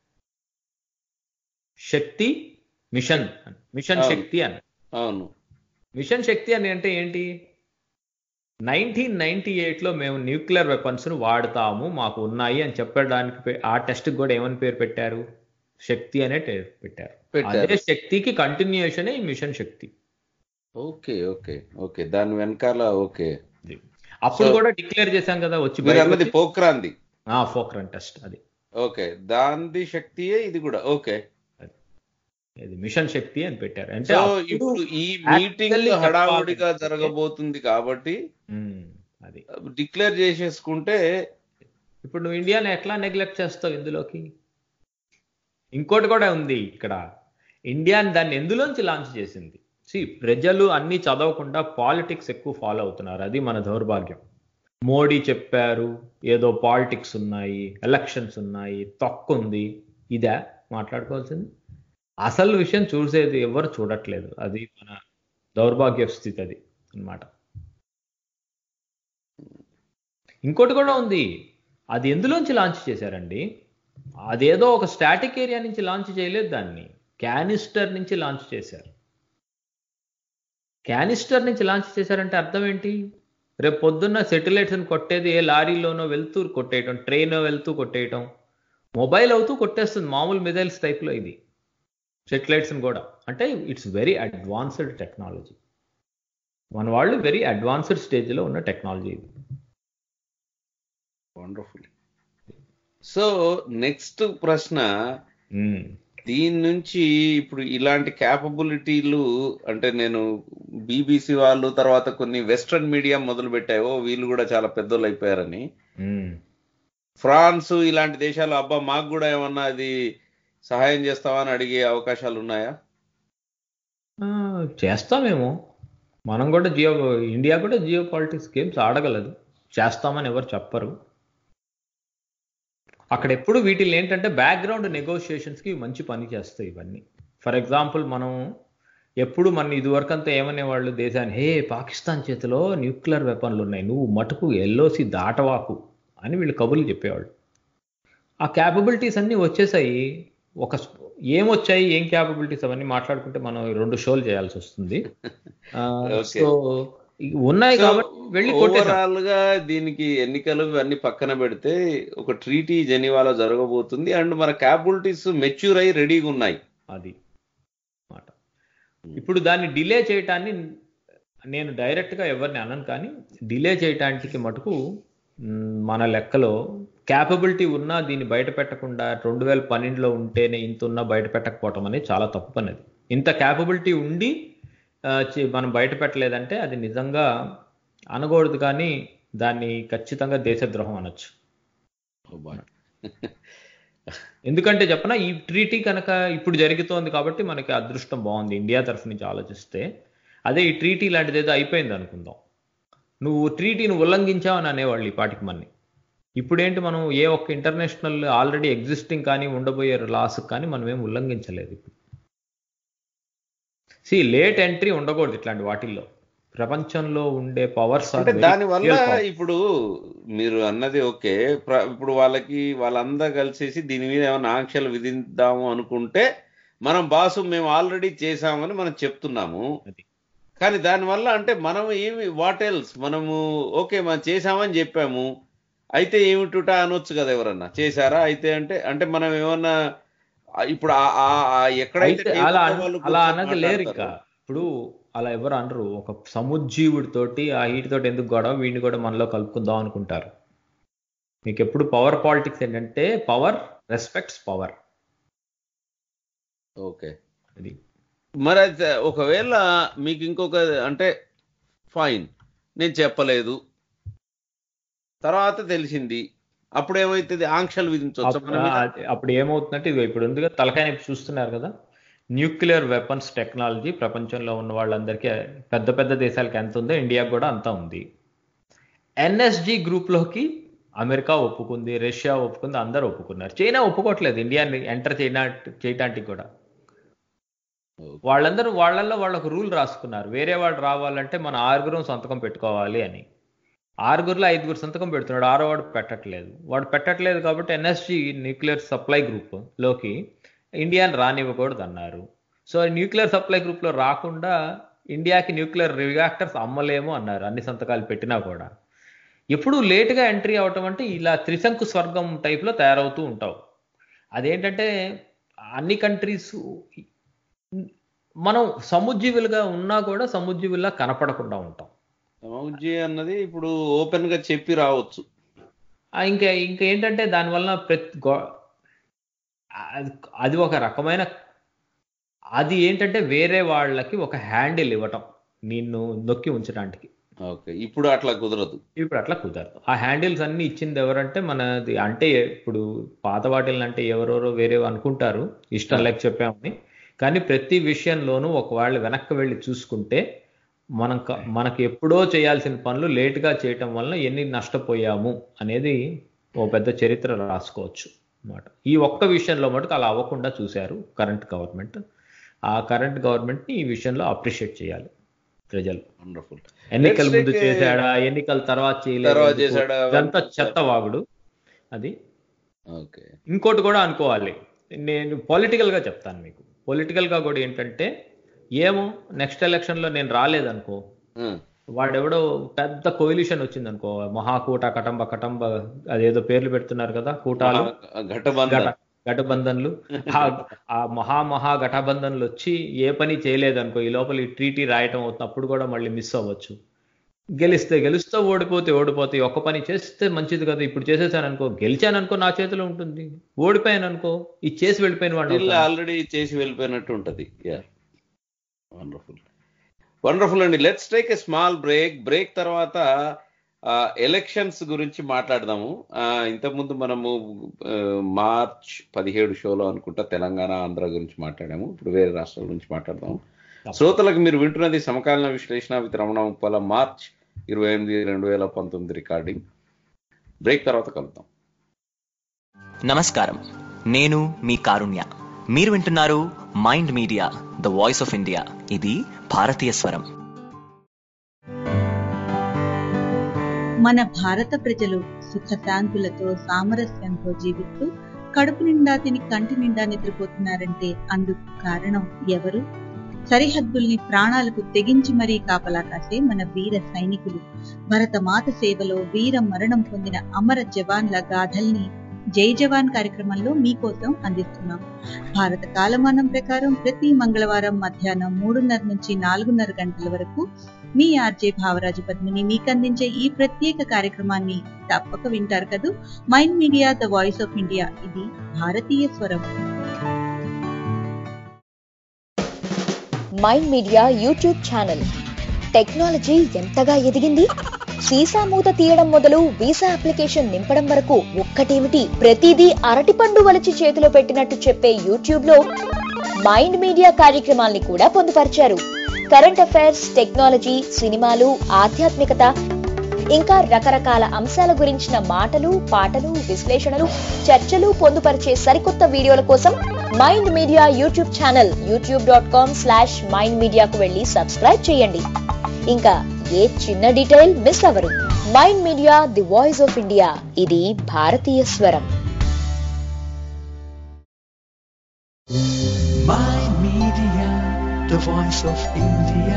శక్తి మిషన్ అని. మిషన్ అవును. శక్తి అని అవును మిషన్ శక్తి అని అంటే ఏంటి నైన్టీన్ నైన్టీ ఎయిట్లో మేము న్యూక్లియర్ వెపన్స్ను వాడతాము మాకు ఉన్నాయి అని చెప్పడానికి పే- ఆ టెస్ట్కి కూడా ఏమని పేరు పెట్టారు శక్తి అనే పేరు పెట్టారు పెట్టారు. అదే శక్తికి కంటిన్యూషనే ఈ mission Shakti okay okay okay దాని వెనకాల ఓకే అప్పుడు So- కూడా డిక్లేర్ చేశాం కదా వచ్చి మీరు అన్నది పోక్రాంది ఫోక్రన్ టెస్ట్ అది ఓకే దాంది శక్తియే ఇది కూడా ఓకే ఇది మిషన్ శక్తి అని పెట్టారు అంటే సో అప్పుడు- ఇప్పుడు ఈ actually మీటింగ్ చెప్పాలి హడావుడిగా అంటే- జరగబోతుంది కాబట్టి ఉమ్, అది డిక్లేర్ చేసేసుకుంటే ఇప్పుడు నువ్వు ఇండియాని ఎట్లా నెగ్లెక్ట్ చేస్తావు ఇందులోకి ఇంకోటి కూడా ఉంది ఇక్కడ ఇండియాని దాన్ని ఎందులోంచి లాంచ్ చేసింది సి ప్రజలు అన్ని చదవకుండా పాలిటిక్స్ ఎక్కువ ఫాలో అవుతున్నారు అది మన దౌర్భాగ్యం మోడీ చెప్పారు ఏదో పాలిటిక్స్ ఉన్నాయి ఎలక్షన్స్ ఉన్నాయి తొక్కుంది ఇదా మాట్లాడుకోవాల్సింది అసలు విషయం చూసేది ఎవరు చూడట్లేదు అది మన దౌర్భాగ్య స్థితి అది అన్నమాట ఇంకోటి కూడా ఉంది అది ఎందులోంచి లాంచ్ చేశారండి అదేదో ఒక స్టాటిక్ ఏరియా నుంచి లాంచ్ చేయలేదు దాన్ని క్యానిస్టర్ నుంచి లాంచ్ చేశారు క్యానిస్టర్ నుంచి లాంచ్ చేశారంటే అర్థం ఏంటి రేపు పొద్దున్న సెటిలైట్స్ని కొట్టేది ఏ లారీలోనో వెళ్తూ కొట్టేయటం ట్రైన్ వెళ్తూ కొట్టేయటం మొబైల్ అవుతూ కొట్టేస్తుంది మామూలు మిజైల్స్ టైప్లో ఇది సెటిలైట్స్ని కూడా అంటే ఇట్స్ వెరీ అడ్వాన్స్డ్ టెక్నాలజీ మన వాళ్ళు వెరీ అడ్వాన్స్డ్ స్టేజ్లో ఉన్న టెక్నాలజీ ఇది వండర్ఫుల్ సో నెక్స్ట్ ప్రశ్న మ్మ్. దీని నుంచి ఇప్పుడు ఇలాంటి క్యాపబిలిటీలు అంటే నేను బీబీసీ వాళ్ళు తర్వాత కొన్ని వెస్ట్రన్ మీడియా మొదలు పెట్టాయో వీళ్ళు కూడా చాలా పెద్దోళ్ళు అయిపోయారని మ్మ్. ఫ్రాన్స్ ఇలాంటి దేశాలు అబ్బా మాకు కూడా ఏమన్నా అది సహాయం చేస్తావా అని అడిగే అవకాశాలు ఉన్నాయా ఆ, చేస్తామేమో మనం కూడా జియో ఇండియా కూడా జియో పాలిటిక్స్ గేమ్స్ ఆడగలదు చేస్తామని ఎవరు చెప్పరు అక్కడ ఎప్పుడు వీటిని ఏంటంటే బ్యాక్గ్రౌండ్ నెగోషియేషన్స్కి మంచి పని చేస్తాయి ఇవన్నీ ఫర్ ఎగ్జాంపుల్ మనం ఎప్పుడు మన ఇదివరకంతా ఏమనేవాళ్ళు దేశాన్ని హే పాకిస్తాన్ చేతిలో న్యూక్లియర్ వెపన్లు ఉన్నాయి నువ్వు మటుకు ఎల్ఓసి దాటవాకు అని వీళ్ళు కబుర్లు చెప్పేవాళ్ళు ఆ క్యాపబిలిటీస్ అన్నీ వచ్చేసాయి ఒక ఏమొచ్చాయి ఏం క్యాపబిలిటీస్ అవన్నీ మాట్లాడుకుంటే మనం రెండు షోలు చేయాల్సి వస్తుంది Okay. సో ఉన్నాయి కాబట్టి వెళ్ళి కొట్టేసాం ఓవరాల్ గా దీనికి ఎన్నికలు ఇవన్నీ పక్కన పెడితే ఒక ట్రీటీ జెనీవాలో జరగబోతుంది అండ్ మన క్యాపబిలిటీస్ మెచ్యూర్ అయ్యి రెడీగా ఉన్నాయి అది మాట ఇప్పుడు దాన్ని డిలే చేయటాన్ని నేను డైరెక్ట్గా ఎవరిని అనను కానీ డిలే చేయటానికి మటుకు మ్, మన లెక్కలో క్యాపబిలిటీ ఉన్నా దీన్ని బయట పెట్టకుండా రెండు వేల పన్నెండులో ఉంటేనే ఇంత ఉన్నా బయట పెట్టకపోవటం అనేది చాలా తప్పు అనేది ఇంత క్యాపబిలిటీ ఉండి ఆ, చి- మనం బయట పెట్టలేదంటే అది నిజంగా అనకూడదు కానీ దాన్ని ఖచ్చితంగా దేశద్రోహం అనొచ్చు ఎందుకంటే చెప్పన ఈ ట్రీటీ కనుక ఇప్పుడు జరుగుతోంది కాబట్టి మనకి అదృష్టం బాగుంది ఇండియా తరఫు నుంచి ఆలోచిస్తే అదే ఈ ట్రీటీ లాంటిది ఏదో అయిపోయింది అనుకుందాం నువ్వు ట్రీటీని ఉల్లంఘించావని అనేవాళ్ళు ఈ పాటికి మన్ని ఇప్పుడేంటి మనం ఏ ఒక్క ఇంటర్నేషనల్ ఆల్రెడీ ఎగ్జిస్టింగ్ కానీ ఉండబోయే లాస్ కానీ మనం ఏం ఉల్లంఘించలేదు ఇప్పుడు సి లేట్ ఎంట్రీ ఉండకూడదు ఇట్లాంటి వాటిల్లో ప్రపంచంలో ఉండే పవర్స్ అంటే దాని వల్ల ఇప్పుడు మీరు అన్నది ఓకే ప్ర- ఇప్పుడు వాళ్ళకి వాళ్ళందా కలిసేసి దీని మీద ఏమైనా ఆంక్షలు విధిద్దాము అనుకుంటే మనం బాసు మేము ఆల్రెడీ చేసామని మనం చెప్తున్నాము అది. కానీ దానివల్ల అంటే మనం ఏమి వాట్ ఎల్స్ మనము ఓకే మనం చేసామని చెప్పాము అయితే ఏమిటుట అనొచ్చు కదా ఎవరన్నా చేశారా అయితే అంటే అంటే మనం ఏమన్నా ఆ, ఇప్పుడు ఆ- ఆ- ఆ ఎక్కడైతే అయితే అలా table తో వాళ్ళు అలా కూర్చొని అనగా లేరు ఇంకా మాట్లాడతారో, ఇప్పుడు అలా ఎవరు అనరు ఒక సముజ్జీవుడితోటి ఆ తోటి ఎందుకు గొడవ వీడిని కూడా మనలో కలుపుకుందాం అనుకుంటారు మీకు ఎప్పుడు పవర్ పాలిటిక్స్ ఏంటంటే పవర్ రెస్పెక్ట్స్ పవర్ ఓకే అది మరి అయితే ఒకవేళ మీకు ఇంకొక అంటే ఫైన్ నేను చెప్పలేదు తర్వాత తెలిసింది అప్పుడు ఏమైతుంది ఆంక్షలు విధించవచ్చు అప్పుడు ఆ- అప్పుడు ఏమవుతుందంటే ఇదిగో ఇప్పుడు ఉందిగా తలకాయ నొప్పి చూస్తున్నారు కదా న్యూక్లియర్ వెపన్స్ టెక్నాలజీ ప్రపంచంలో ఉన్న వాళ్ళందరికీ పెద్ద పెద్ద దేశాలకి ఎంత ఉందో ఇండియాకి కూడా అంతా ఉంది ఎన్ఎస్జి గ్రూప్లోకి అమెరికా ఒప్పుకుంది రష్యా ఒప్పుకుంది అందరూ ఒప్పుకున్నారు చైనా ఒప్పుకోవట్లేదు ఇండియాని ఎంటర్ చేయనా చేయటానికి కూడా వాళ్ళందరూ వాళ్ళల్లో వాళ్ళకు రూల్ రాసుకున్నారు వేరే వాడు రావాలంటే మన ఆరుగురం సంతకం పెట్టుకోవాలి అని ఆరుగురులో ఐదుగురు సంతకం పెడుతున్నాడు ఆరో వాడు పెట్టట్లేదు వాడు పెట్టట్లేదు కాబట్టి ఎన్ఎస్జి న్యూక్లియర్ సప్లై గ్రూప్ లోకి ఇండియాని రానివ్వకూడదు అన్నారు సో న్యూక్లియర్ సప్లై గ్రూప్ లో రాకుండా ఇండియాకి న్యూక్లియర్ రియాక్టర్స్ అమ్మలేము అన్నారు అన్ని సంతకాలు పెట్టినా కూడా ఎప్పుడు లేటుగా ఎంట్రీ అవటం అంటే ఇలా త్రిశంకు స్వర్గం టైప్లో తయారవుతూ ఉంటావు అదేంటంటే అన్ని కంట్రీస్ మనం సముజ్జీవులుగా ఉన్నా కూడా సముజ్జీవుల్లా కనపడకుండా ఉంటాం సమౌజ్జి అన్నది ఇప్పుడు ఓపెన్ గా చెప్పి రావచ్చు ఆ, ఇంకా ఇంకా ఏంటంటే దానివల్ల ప్రతి గో- అది అది ఒక రకమైన అది ఏంటంటే వేరే వాళ్ళకి ఒక హ్యాండిల్ ఇవ్వటం నిన్ను నొక్కి ఉంచడానికి ఓకే ఇప్పుడు అట్లా కుదరదు ఇప్పుడు అట్లా కుదరదు ఆ హ్యాండిల్స్ అన్ని ఇచ్చింది ఎవరంటే మనది అంటే ఇప్పుడు పాత వాటిల్ని అంటే ఎవరెవరో వేరే అనుకుంటారు ఇష్టం లేక చెప్పామని కానీ ప్రతి విషయంలోనూ ఒకవేళ వెనక్కి వెళ్ళి చూసుకుంటే మనం క- మనకి ఎప్పుడో చేయాల్సిన పనులు లేటుగా చేయటం వలన ఎన్ని నష్టపోయాము అనేది ఓ పెద్ద చరిత్ర రాసుకోవచ్చు అన్నమాట ఈ ఒక్క విషయంలో మటుకు అలా అవ్వకుండా చూశారు కరెంట్ గవర్నమెంట్ ఆ కరెంట్ గవర్నమెంట్ని ఈ విషయంలో అప్రిషియేట్ చేయాలి ప్రజలు వండర్ఫుల్ ఎన్నికల Let's ముందు take a- చేశాడా ఎన్నికల తర్వాత చేయలేదు తర్వాత ఎందుకు? చేశాడా? ఇదంతా చెత్త వాగుడు అది ఓకే ఇంకోటి కూడా అనుకోవాలి నేను పొలిటికల్ గా చెప్తాను మీకు పొలిటికల్ గా కూడా ఏంటంటే ఏమో నెక్స్ట్ ఎలక్షన్ లో నేను రాలేదనుకో వాడెవడో పెద్ద కోయిలిషన్ వచ్చిందనుకో మహాకూట కటంబ కటంబ అదేదో పేర్లు పెడుతున్నారు కదా కూటాలు ఘటబంధన్ గట గఠబంధన్లు ఆ ఆ మహా మహా గఠబంధన్లు వచ్చి ఏ పని చేయలేదనుకో ఈ లోపల ఈ ట్రీటీ రాయటం అవుతుంది అప్పుడు కూడా మళ్ళీ మిస్ అవ్వచ్చు గెలిస్తే గెలుస్తా ఓడిపోతే ఓడిపోతే ఒక్క పని చేస్తే మంచిది కదా ఇప్పుడు చేసేసాను అనుకో గెలిచాను అనుకో నా చేతిలో ఉంటుంది ఓడిపోయాను అనుకో ఇది చేసి వెళ్ళిపోయిన వాడిని స్టిల్ అవుతాను. ఆల్రెడీ చేసి వెళ్ళిపోయినట్టు ఉంటది యా వండర్ఫుల్ వండర్ఫుల్ అండి let's take a small break break తర్వాత ఎలక్షన్స్ గురించి మాట్లాడదాము ఆ, ఇంతకుముందు మనము ఆ, మార్చ్ పదిహేడు షోలో అనుకుంటా తెలంగాణ ఆంధ్ర గురించి మాట్లాడాము ఇప్పుడు వేరే రాష్ట్రాల గురించి మాట్లాడదాము శ్రోతలకు మీరు వింటున్నది సమకాలీన విశ్లేషణ విత్ రమణ ముప్పాల మార్చ్ ఇరవై ఎనిమిది రెండు వేల పంతొమ్మిది రికార్డింగ్ బ్రేక్ తర్వాత కలుద్దాం నమస్కారం నేను మీ కారుణ్య మీరు వింటున్నారు mind media the voice of India ఇది భారతీయ స్వరం మన భారత ప్రజలు సుఖశాంతులతో సామరస్యంతో జీవిస్తూ కడుపు నిండా తిని కంటి నిండా నిద్రపోతున్నారంటే అందుకు కారణం ఎవరు సరిహద్దుల్ని ప్రాణాలకు తెగించి మరీ కాపలా కాసే మన వీర సైనికులు భరతమాత సేవలో వీర మరణం పొందిన అమర జవాన్ల గాథల్ని జై జవాన్ కార్యక్రమంలో మీకోసం అందిస్తున్నాం భారత కాలమానం ప్రకారం ప్రతి మంగళవారం మధ్యాహ్నం మూడున్నర నుంచి నాలుగున్నర గంటల వరకు మీ ఆర్జే భావరాజు పద్మిని మీకు అందించే ఈ ప్రత్యేక కార్యక్రమాన్ని తప్పక వింటారు కదూ mind media the voice of India ఇది భారతీయ స్వరం mind media YouTube channel technology ఎంతగా ఎదిగింది సీసా మూత తీయడం మొదలు వీసా అప్లికేషన్ నింపడం వరకు ఒక్కటేమిటి ప్రతిదీ అరటిపండు వలిచి చేతిలో పెట్టినట్టు చెప్పే యూట్యూబ్ లో మైండ్ మీడియా కార్యక్రమాల్ని కూడా పొందుపరిచారు కరెంట్ అఫైర్స్ టెక్నాలజీ సినిమాలు ఆధ్యాత్మికత ఇంకా రకరకాల అంశాల గురించిన మాటలు పాటలు విశ్లేషణలు చర్చలు పొందుపరిచే సరికొత్త వీడియోల కోసం mind media YouTube channel YouTube dot com slash mind మీడియాకు వెళ్ళి సబ్స్క్రైబ్ చేయండి ఇంకా ఏ చిన్న డీటెయిల్ మిస్ అవ్వరు mind media the voice of India ఇది భారతీయ స్వరం Mind Media, the voice of India.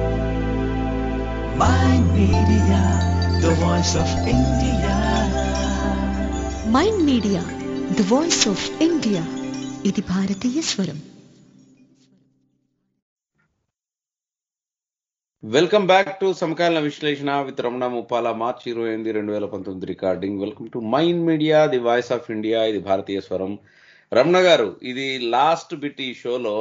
Mind Media, the voice of India. Mind media the voice of India ఇది భారతీయ స్వరం వెల్కమ్ బ్యాక్ టు సమకాలీన విశ్లేషణ విత్ రమణ ముప్పాల మార్చి ఇరవై ఎనిమిది రెండు వేల పంతొమ్మిది recording welcome to mind media the voice of India ఇది భారతీయ స్వరం రమణ గారు ఇది లాస్ట్ బిట్ ఈ షోలో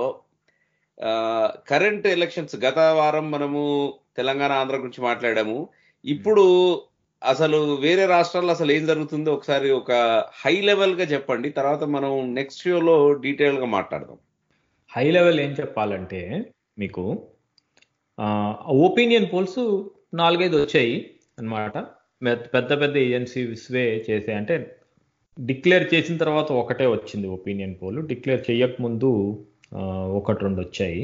కరెంట్ ఎలక్షన్స్ గత వారం మనము తెలంగాణ ఆంధ్ర గురించి మాట్లాడాము ఇప్పుడు అసలు వేరే రాష్ట్రాల్లో అసలు ఏం జరుగుతుందో ఒకసారి ఒక హై లెవెల్ గా చెప్పండి తర్వాత మనం నెక్స్ట్ షోలో డీటెయిల్ గా మాట్లాడదాం హై లెవెల్ ఏం చెప్పాలంటే మీకు ఒపీనియన్ పోల్స్ నాలుగైదు వచ్చాయి అన్నమాట పెద్ద పెద్ద ఏజెన్సీస్వే చేసే అంటే డిక్లేర్ చేసిన తర్వాత ఒకటే వచ్చింది ఒపీనియన్ పోల్ డిక్లేర్ చేయకముందు ఆ, ఒకటి రెండు వచ్చాయి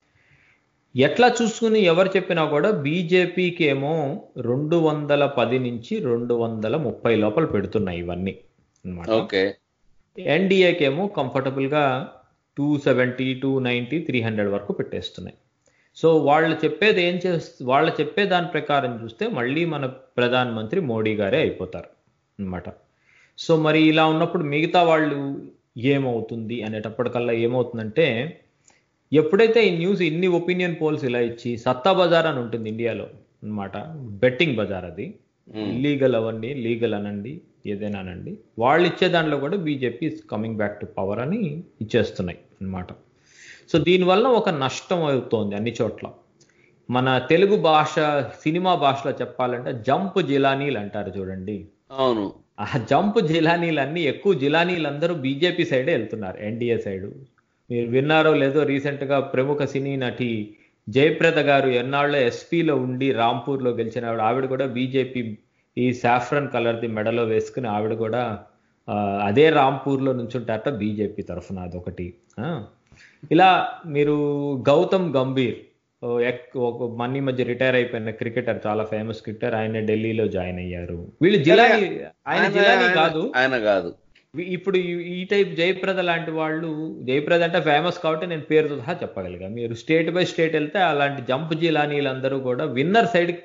ఎట్లా చూసుకుని ఎవరు చెప్పినా కూడా బీజేపీకి ఏమో రెండు వందల పది నుంచి రెండు వందల ముప్పై లోపల పెడుతున్నాయి ఇవన్నీ అన్నమాట ఓకే ఎన్డీఏకి ఏమో కంఫర్టబుల్ గా two seventy two ninety three hundred వరకు పెట్టేస్తున్నాయి సో వాళ్ళు చెప్పేది ఏం చేస్తు వాళ్ళు చెప్పే దాని ప్రకారం చూస్తే మళ్ళీ మన ప్రధానమంత్రి మోడీ గారే అయిపోతారు అన్నమాట సో మరి ఇలా ఉన్నప్పుడు మిగతా వాళ్ళు ఏమవుతుంది అనేటప్పటికల్లా ఏమవుతుందంటే ఎప్పుడైతే ఈ న్యూస్ ఇన్ని ఒపీనియన్ పోల్స్ ఇలా ఇచ్చి సత్తా బజార్ అని ఉంటుంది ఇండియాలో అన్నమాట బెట్టింగ్ బజార్ అది ఇల్లీగల్ అవన్నీ లీగల్ అనండి ఏదైనా అనండి వాళ్ళు ఇచ్చే దాంట్లో కూడా BJP coming back to power అని ఇచ్చేస్తున్నాయి అన్నమాట సో దీనివల్ల ఒక నష్టం అవుతోంది అన్ని చోట్ల మన తెలుగు భాష సినిమా భాషలో చెప్పాలంటే జంప్ జిలానీలు అంటారు చూడండి అవును ఆ జంప్ జిలానీలు అన్ని ఎక్కువ జిలానీలు అందరూ బీజేపీ సైడే వెళ్తున్నారు ఎన్డీఏ సైడు మీరు విన్నారో లేదో రీసెంట్ గా ప్రముఖ సినీ నటి జయప్రద గారు ఎన్నాళ్ళో ఎస్పీలో ఉండి రాంపూర్లో గెలిచిన ఆవిడ ఆవిడ కూడా బీజేపీ ఈ సాఫ్రన్ కలర్ది మెడలో వేసుకుని ఆవిడ కూడా ఆ, అదే రాంపూర్లో నుంచుంటారట బీజేపీ తరఫున అదొకటి ఆ. ఇలా మీరు గౌతమ్ గంభీర్ ఓ ఎక్- ఒక మన్ని మధ్య రిటైర్ అయిపోయిన క్రికెటర్ చాలా ఫేమస్ క్రికెటర్ ఆయన ఢిల్లీలో జాయిన్ అయ్యారు వీళ్ళు జిలానీ ఆయన జిలానీ కాదు ఆయన కాదు వి- ఇప్పుడు ఈ- ఈ టైప్ జయప్రద లాంటి వాళ్ళు జయప్రద అంటే ఫేమస్ కాబట్టి నేను పేరుతో సహా చెప్పగలిగా మీరు స్టేట్ బై స్టేట్ వెళ్తే అలాంటి జంప్ జిలానీలందరూ కూడా విన్నర్ సైడ్కి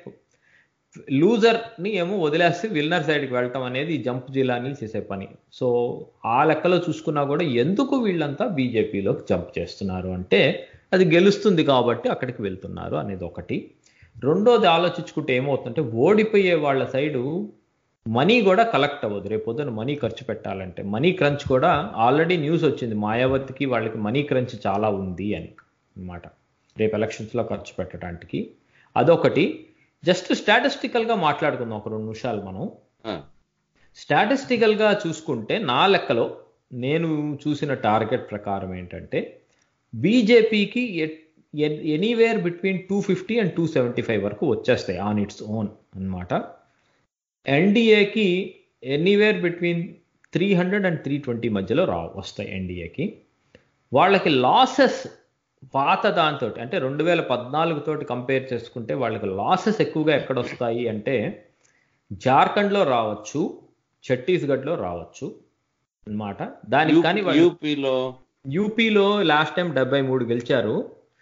లూజర్ ని ఏమో వదిలేస్తే విన్నర్ సైడ్కి వెళ్ళటం అనేది ఈ జంప్ జిలానీలు చేసే పని సో ఆ లెక్కలో చూసుకున్నా కూడా ఎందుకు వీళ్ళంతా బీజేపీలోకి జంప్ చేస్తున్నారు అంటే అది గెలుస్తుంది కాబట్టి అక్కడికి వెళ్తున్నారు అనేది ఒకటి రెండోది ఆలోచించుకుంటే ఏమవుతుందంటే ఓడిపోయే వాళ్ళ సైడు మనీ కూడా కలెక్ట్ అవ్వదు రేపు పొద్దున మనీ ఖర్చు పెట్టాలంటే మనీ క్రంచ్ కూడా ఆల్రెడీ న్యూస్ వచ్చింది మాయావతికి వాళ్ళకి మనీ క్రంచ్ చాలా ఉంది అని అన్నమాట రేపు elections లో ఖర్చు పెట్టడానికి అదొకటి జస్ట్ స్టాటిస్టికల్ గా మాట్లాడుకుందాం ఒక రెండు నిమిషాలు మనం స్టాటిస్టికల్ గా చూసుకుంటే నా లెక్కలో నేను చూసిన టార్గెట్ ప్రకారం ఏంటంటే బీజేపీకి anywhere between two fifty and two seventy five వరకు వచ్చేస్తాయి ఆన్ ఇట్స్ ఓన్ అన్నమాట ఎన్డీఏకి anywhere between three hundred and three twenty మధ్యలో రా వస్తాయి ఎన్డీఏకి వాళ్ళకి లాసెస్ పాత దాంతో అంటే రెండు వేల పద్నాలుగు తోటి కంపేర్ చేసుకుంటే వాళ్ళకి లాసెస్ ఎక్కువగా ఎక్కడ వస్తాయి అంటే జార్ఖండ్లో రావచ్చు ఛత్తీస్గఢ్లో రావచ్చు అన్నమాట దానికి కానీ వాళ్ళు- యూపీలో యూపీలో లాస్ట్ టైం డెబ్బై మూడు గెలిచారు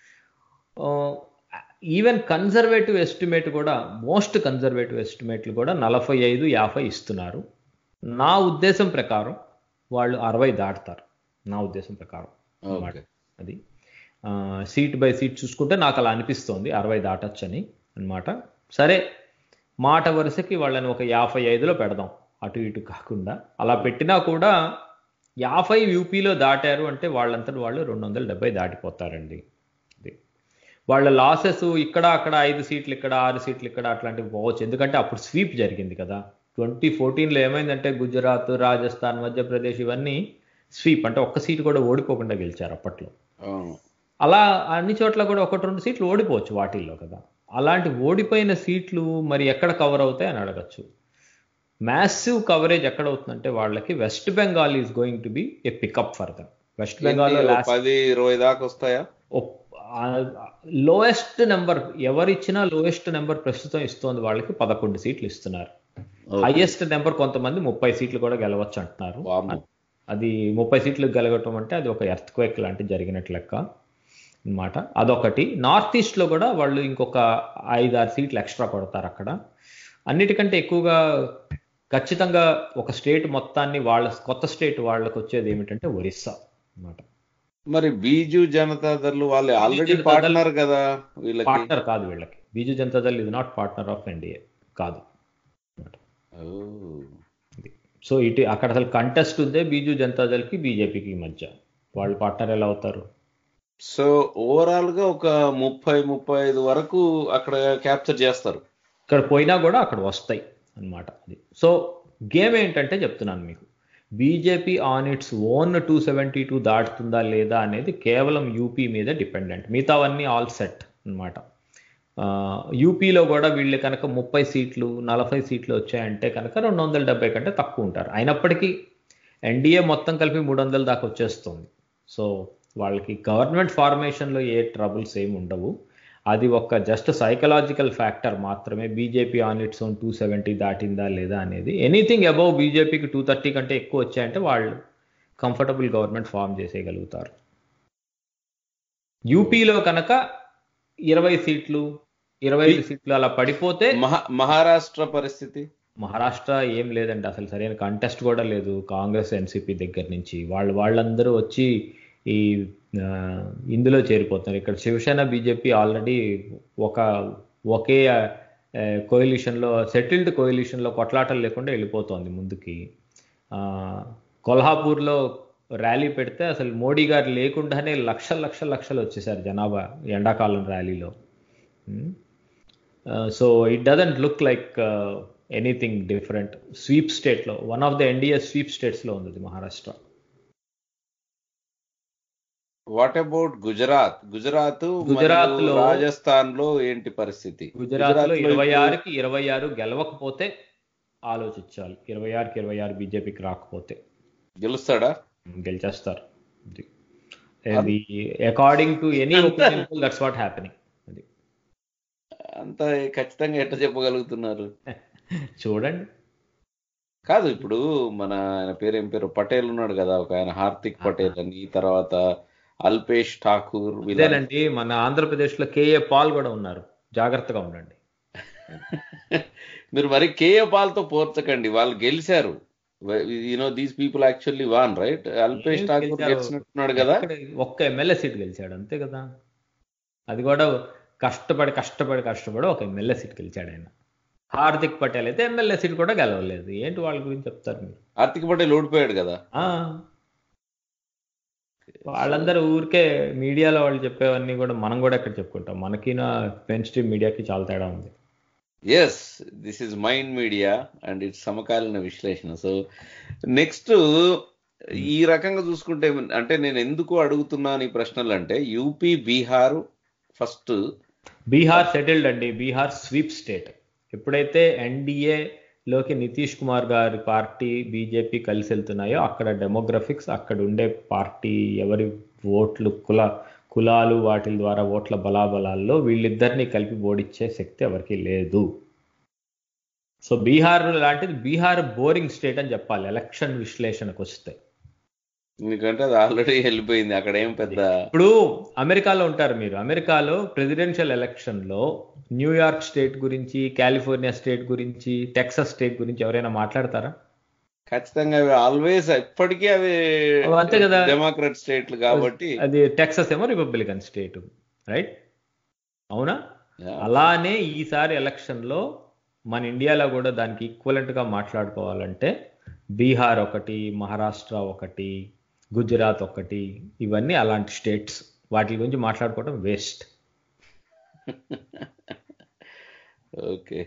ఈవెన్ కన్జర్వేటివ్ ఎస్టిమేట్ కూడా మోస్ట్ కన్జర్వేటివ్ ఎస్టిమేట్లు కూడా నలభై ఐదు యాభై ఇస్తున్నారు నా ఉద్దేశం ప్రకారం వాళ్ళు అరవై దాటుతారు నా ఉద్దేశం ప్రకారం అన్నమాట. అది సీట్ బై సీట్ చూసుకుంటే నాకు అలా అనిపిస్తోంది అరవై దాటొచ్చని అన్నమాట సరే మాట వరుసకి వాళ్ళని ఒక యాభై ఐదులో పెడదాం అటు ఇటు కాకుండా అలా పెట్టినా కూడా యాభై యూపీలో దాటారు అంటే వాళ్ళంతటి వాళ్ళు రెండు వందల డెబ్బై దాటిపోతారండి ఇది వాళ్ళ లాసెస్ ఇక్కడ అక్కడ ఐదు సీట్లు ఇక్కడ ఆరు సీట్లు ఇక్కడ అట్లాంటివి పోవచ్చు ఎందుకంటే అప్పుడు స్వీప్ జరిగింది కదా ట్వంటీ ఫోర్టీన్లో ఏమైందంటే గుజరాత్ రాజస్థాన్ మధ్యప్రదేశ్ ఇవన్నీ స్వీప్ అంటే ఒక్క సీటు కూడా ఓడిపోకుండా గెలిచారు అప్పట్లో అవును అలా అన్ని చోట్ల కూడా ఒకటి రెండు సీట్లు ఓడిపోవచ్చు వాటిల్లో కదా అలాంటి ఓడిపోయిన సీట్లు మరి ఎక్కడ కవర్ అవుతాయి అని అడగచ్చు మ్యాసివ్ కవరేజ్ ఎక్కడ అవుతుందంటే వాళ్ళకి West Bengal is going to be a pickup for them West Bengal ఏంటి, ఓ పది ఇరవై దాకా వస్తాయా లోయెస్ట్ నెంబర్ ఎవరిచ్చినా లోయెస్ట్ నెంబర్ ప్రస్తుతం ఇస్తోంది వాళ్ళకి పదకొండు సీట్లు ఇస్తున్నారు హైయెస్ట్ నెంబర్ కొంతమంది ముప్పై సీట్లు కూడా గెలవచ్చు అంటున్నారు అది ముప్పై సీట్లు గెలగటం అంటే అది ఒక ఎర్త్ క్వేక్ లాంటి జరిగినట్లు లెక్క అన్నమాట అదొకటి నార్త్ ఈస్ట్లో కూడా వాళ్ళు ఇంకొక ఐదు ఆరు సీట్లు ఎక్స్ట్రా కొడతారు అక్కడ అన్నిటికంటే ఎక్కువగా ఖచ్చితంగా ఒక స్టేట్ మొత్తాన్ని వాళ్ళ కొత్త స్టేట్ వాళ్ళకి వచ్చేది ఏమిటంటే ఒరిస్సా అన్నమాట మరి బీజు జనతాదళ్ వాళ్ళు ఆల్రెడీ జనతాదళ్ పార్ట్నర్ కదా వీళ్ళకి పార్ట్నర్ కాదు వీళ్ళకి బీజు జనతాదళ్ ఇది నాట్ పార్ట్నర్ ఆఫ్ ఎన్డీఏ కాదు సో ఇటు అక్కడ అసలు కంటెస్ట్ ఉందే బీజు జనతాదళ్కి బీజేపీకి మధ్య వాళ్ళు పార్ట్నర్ ఎలా అవుతారు సో ఓవరాల్ గా ఒక ముప్పై ముప్పై ఐదు వరకు అక్కడ క్యాప్చర్ చేస్తారు ఇక్కడ పోయినా కూడా అక్కడ వస్తాయి అన్నమాట అది సో గేమ్ ఏంటంటే చెప్తున్నాను మీకు BJP on its own two seventy two దాటుతుందా లేదా అనేది కేవలం యూపీ మీద డిపెండెంట్ మిగతావన్నీ ఆల్ సెట్ అన్నమాట యూపీలో కూడా వీళ్ళు కనుక ముప్పై సీట్లు నలభై సీట్లు వచ్చాయంటే కనుక రెండు వందల డెబ్బై కంటే తక్కువ ఉంటారు అయినప్పటికీ ఎన్డీఏ మొత్తం కలిపి మూడు వందల దాకా వచ్చేస్తుంది సో వాళ్ళకి గవర్నమెంట్ ఫార్మేషన్లో ఏ ట్రబుల్స్ ఏమి ఉండవు అది ఒక జస్ట్ సైకలాజికల్ ఫ్యాక్టర్ మాత్రమే BJP on its own two seventy దాటిందా లేదా అనేది ఎనీథింగ్ అబౌవ్ బీజేపీకి టూ థర్టీ కంటే ఎక్కువ వచ్చాయంటే వాళ్ళు కంఫర్టబుల్ గవర్నమెంట్ ఫామ్ చేసేయగలుగుతారు యూపీలో కనుక ఇరవై సీట్లు ఇరవై ఐదు సీట్లు అలా పడిపోతే మహారాష్ట్ర పరిస్థితి మహారాష్ట్ర ఏం లేదండి అసలు సరైన కంటెస్ట్ కూడా లేదు కాంగ్రెస్ ఎన్సీపీ దగ్గర నుంచి వాళ్ళు వాళ్ళందరూ వచ్చి ఈ ఆ, ఇందులో చేరిపోతున్నారు ఇక్కడ శివసేన బీజేపీ ఆల్రెడీ ఒక ఒకే కోయిలిషన్లో సెటిల్డ్ కోయిలిషన్లో కొట్లాటలు లేకుండా వెళ్ళిపోతోంది ముందుకి ఆ, కొల్హాపూర్లో ర్యాలీ పెడితే అసలు మోడీ గారు లేకుండానే లక్షల లక్షల లక్షలు వచ్చేసారు జనాభా ఎండాకాలం ర్యాలీలో so it doesn't look like anything different sweep స్టేట్లో one of the NDA sweep స్టేట్స్లో ఉంది ఇది మహారాష్ట్ర వాట్ అబౌట్ గుజరాత్ గుజరాత్ గుజరాత్ మరియు లో- రాజస్థాన్ లో ఏంటి పరిస్థితి గుజరాత్లో గుజరాత్లో ఇరవై ఇప్పుడు- ఆరుకి ఇరవై ఆరు గెలవకపోతే ఆలోచించాలి ఇరవై ఆరుకి ఇరవై ఆరు బీజేపీకి రాకపోతే గెలుస్తాడా గెలిచేస్తారు అది according to any opinion that's what happening అది అంత ఖచ్చితంగా ఎట్లా చెప్పగలుగుతున్నారు చూడండి కాదు ఇప్పుడు మన ఆయన పేరు ఏం పేరు పటేల్ ఉన్నాడు కదా ఒక ఆయన హార్దిక్ పటేల్ అని తర్వాత అల్పేష్ ఠాకూర్ వీళ్ళ- ఇదేనండి మన ఆంధ్రప్రదేశ్లో కేఏ పాల్ కూడా ఉన్నారు జాగ్రత్తగా ఉండండి మీరు మరి కేఏ పాల్ తో పోర్చకండి వాళ్ళు గెలిచారు you know these people actually won right Alpesh ఏం ఠాకూర్ గెలిచారు? గెలిచినట్టున్నాడు కదా ఎక్కడ ఒక్క ఎమ్మెల్యే సీట్ గెలిచాడు అంతే కదా అది కూడా కష్టపడి కష్టపడి కష్టపడి ఒక ఎమ్మెల్యే సీట్ గెలిచాడు ఆయన హార్దిక్ పటేల్ అయితే ఎమ్మెల్యే సీట్ కూడా గెలవలేదు ఏంటి వాళ్ళ గురించి చెప్తారు మీరు హార్దిక్ పటేల్ ఓడిపోయాడు కదా ఆ. వాళ్ళందరూ ఊరికే మీడియాలో వాళ్ళు చెప్పేవన్నీ కూడా మనం కూడా ఎక్కడ చెప్పుకుంటాం మనకి మెయిన్ స్ట్రీమ్ మీడియాకి చాలా తేడా ఉంది yes this is mind media and it's సమకాలీన విశ్లేషణ సో నెక్స్ట్ ఈ రకంగా చూసుకుంటే అంటే నేను ఎందుకు అడుగుతున్నాను ఈ ప్రశ్నలు అంటే UP Bihar first Bihar settled అండి బీహార్ స్వీప్ స్టేట్ ఎప్పుడైతే ఎన్డీఏ లోకి నితీష్ కుమార్ గారి పార్టీ బీజేపీ కలిసి వెళ్తున్నాయో అక్కడ డెమోగ్రఫిక్స్ అక్కడ ఉండే పార్టీ ఎవరి ఓట్లు కుల కులాలు వాటి ద్వారా ఓట్ల బలాబలాల్లో వీళ్ళిద్దరిని కలిపి ఓడిచ్చే శక్తి ఎవరికి లేదు సో బీహార్ లాంటిది బీహార్ బోరింగ్ స్టేట్ అని చెప్పాలి ఎలక్షన్ విశ్లేషణకు వస్తే ఎందుకంటే అది ఆల్రెడీ వెళ్ళిపోయింది అక్కడ ఏం పెద్ద ఇప్పుడు అమెరికాలో ఉంటారు మీరు అమెరికాలో ప్రెసిడెన్షియల్ ఎలక్షన్ లో న్యూయార్క్ స్టేట్ గురించి కాలిఫోర్నియా స్టేట్ గురించి టెక్సస్ స్టేట్ గురించి ఎవరైనా మాట్లాడతారా ఖచ్చితంగా అవి ఆల్వేస్ ఎప్పటికీ అవి అవి అంతే కదా. డెమోక్రట్ స్టేట్లు కాబట్టి అది టెక్సస్ ఏమో రిపబ్లికన్ స్టేట్ రైట్ అవునా Yeah. అలానే ఈసారి ఎలక్షన్ లో మన ఇండియాలో కూడా దానికి ఈక్వలెంట్ గా మాట్లాడుకోవాలంటే బీహార్ ఒకటి మహారాష్ట్ర ఒకటి గుజరాత్ ఒకటి ఇవన్నీ అలాంటి స్టేట్స్ వాటి గురించి మాట్లాడుకోవడం వేస్ట్ ఓకే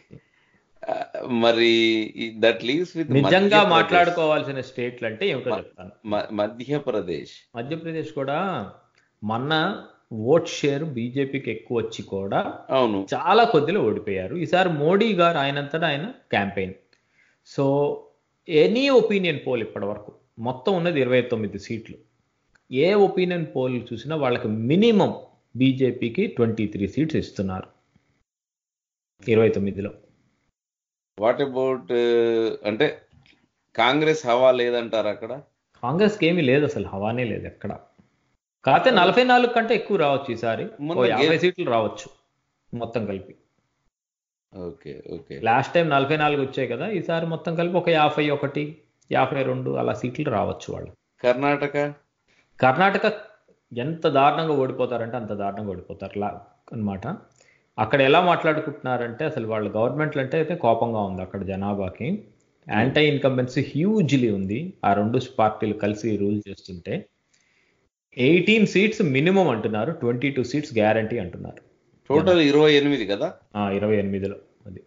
మరి దట్ లీవ్స్ విత్ నిజంగా మాట్లాడుకోవాల్సిన స్టేట్లు అంటే ఏమిటో చెప్తాను మధ్యప్రదేశ్ మధ్యప్రదేశ్ కూడా మొన్న ఓట్ షేర్ బీజేపీకి ఎక్కువ వచ్చి కూడా అవును చాలా కొద్దిలో ఓడిపోయారు ఈసారి మోడీ గారు ఆయనంతటా ఆయన campaign so any opinion poll ఇప్పటి వరకు మొత్తం ఉన్నది ఇరవై తొమ్మిది సీట్లు ఏ ఒపీనియన్ పోల్ చూసినా వాళ్ళకి మినిమం బీజేపీకి ట్వంటీ త్రీ సీట్స్ ఇస్తున్నారు ఇరవై తొమ్మిదిలో వాట్ అబౌట్ అంటే కాంగ్రెస్ హవా లేదంటారు అక్కడ కాంగ్రెస్కి ఏమీ లేదు అసలు హవానే లేదు ఎక్కడ కాకపోతే నలభై నాలుగు కంటే ఎక్కువ రావచ్చు ఈసారి మొన్న ఓ యాభై గే- సీట్లు రావచ్చు మొత్తం కలిపి ఓకే ఓకే లాస్ట్ టైం నలభై నాలుగు వచ్చాయి కదా ఈసారి మొత్తం కలిపి ఒక యాభై ఒకటి యాభై రెండు అలా సీట్లు రావచ్చు వాళ్ళు కర్ణాటక కర్ణాటక ఎంత దారుణంగా ఓడిపోతారంటే అంత దారుణంగా ఓడిపోతారు లా అనమాట అక్కడ ఎలా మాట్లాడుకుంటున్నారంటే అసలు వాళ్ళ గవర్నమెంట్లు అంటే అయితే కోపంగా ఉంది అక్కడ జనాభాకి యాంటీ ఇన్కంబెన్సీ హ్యూజ్లీ ఉంది ఆ రెండు పార్టీలు కలిసి రూల్ చేస్తుంటే ఎయిటీన్ సీట్స్ మినిమం అంటున్నారు ట్వంటీ టూ సీట్స్ గ్యారంటీ అంటున్నారు టోటల్ ఇరవై ఎనిమిది కదా ఆ, ఇరవై ఎనిమిదిలో అది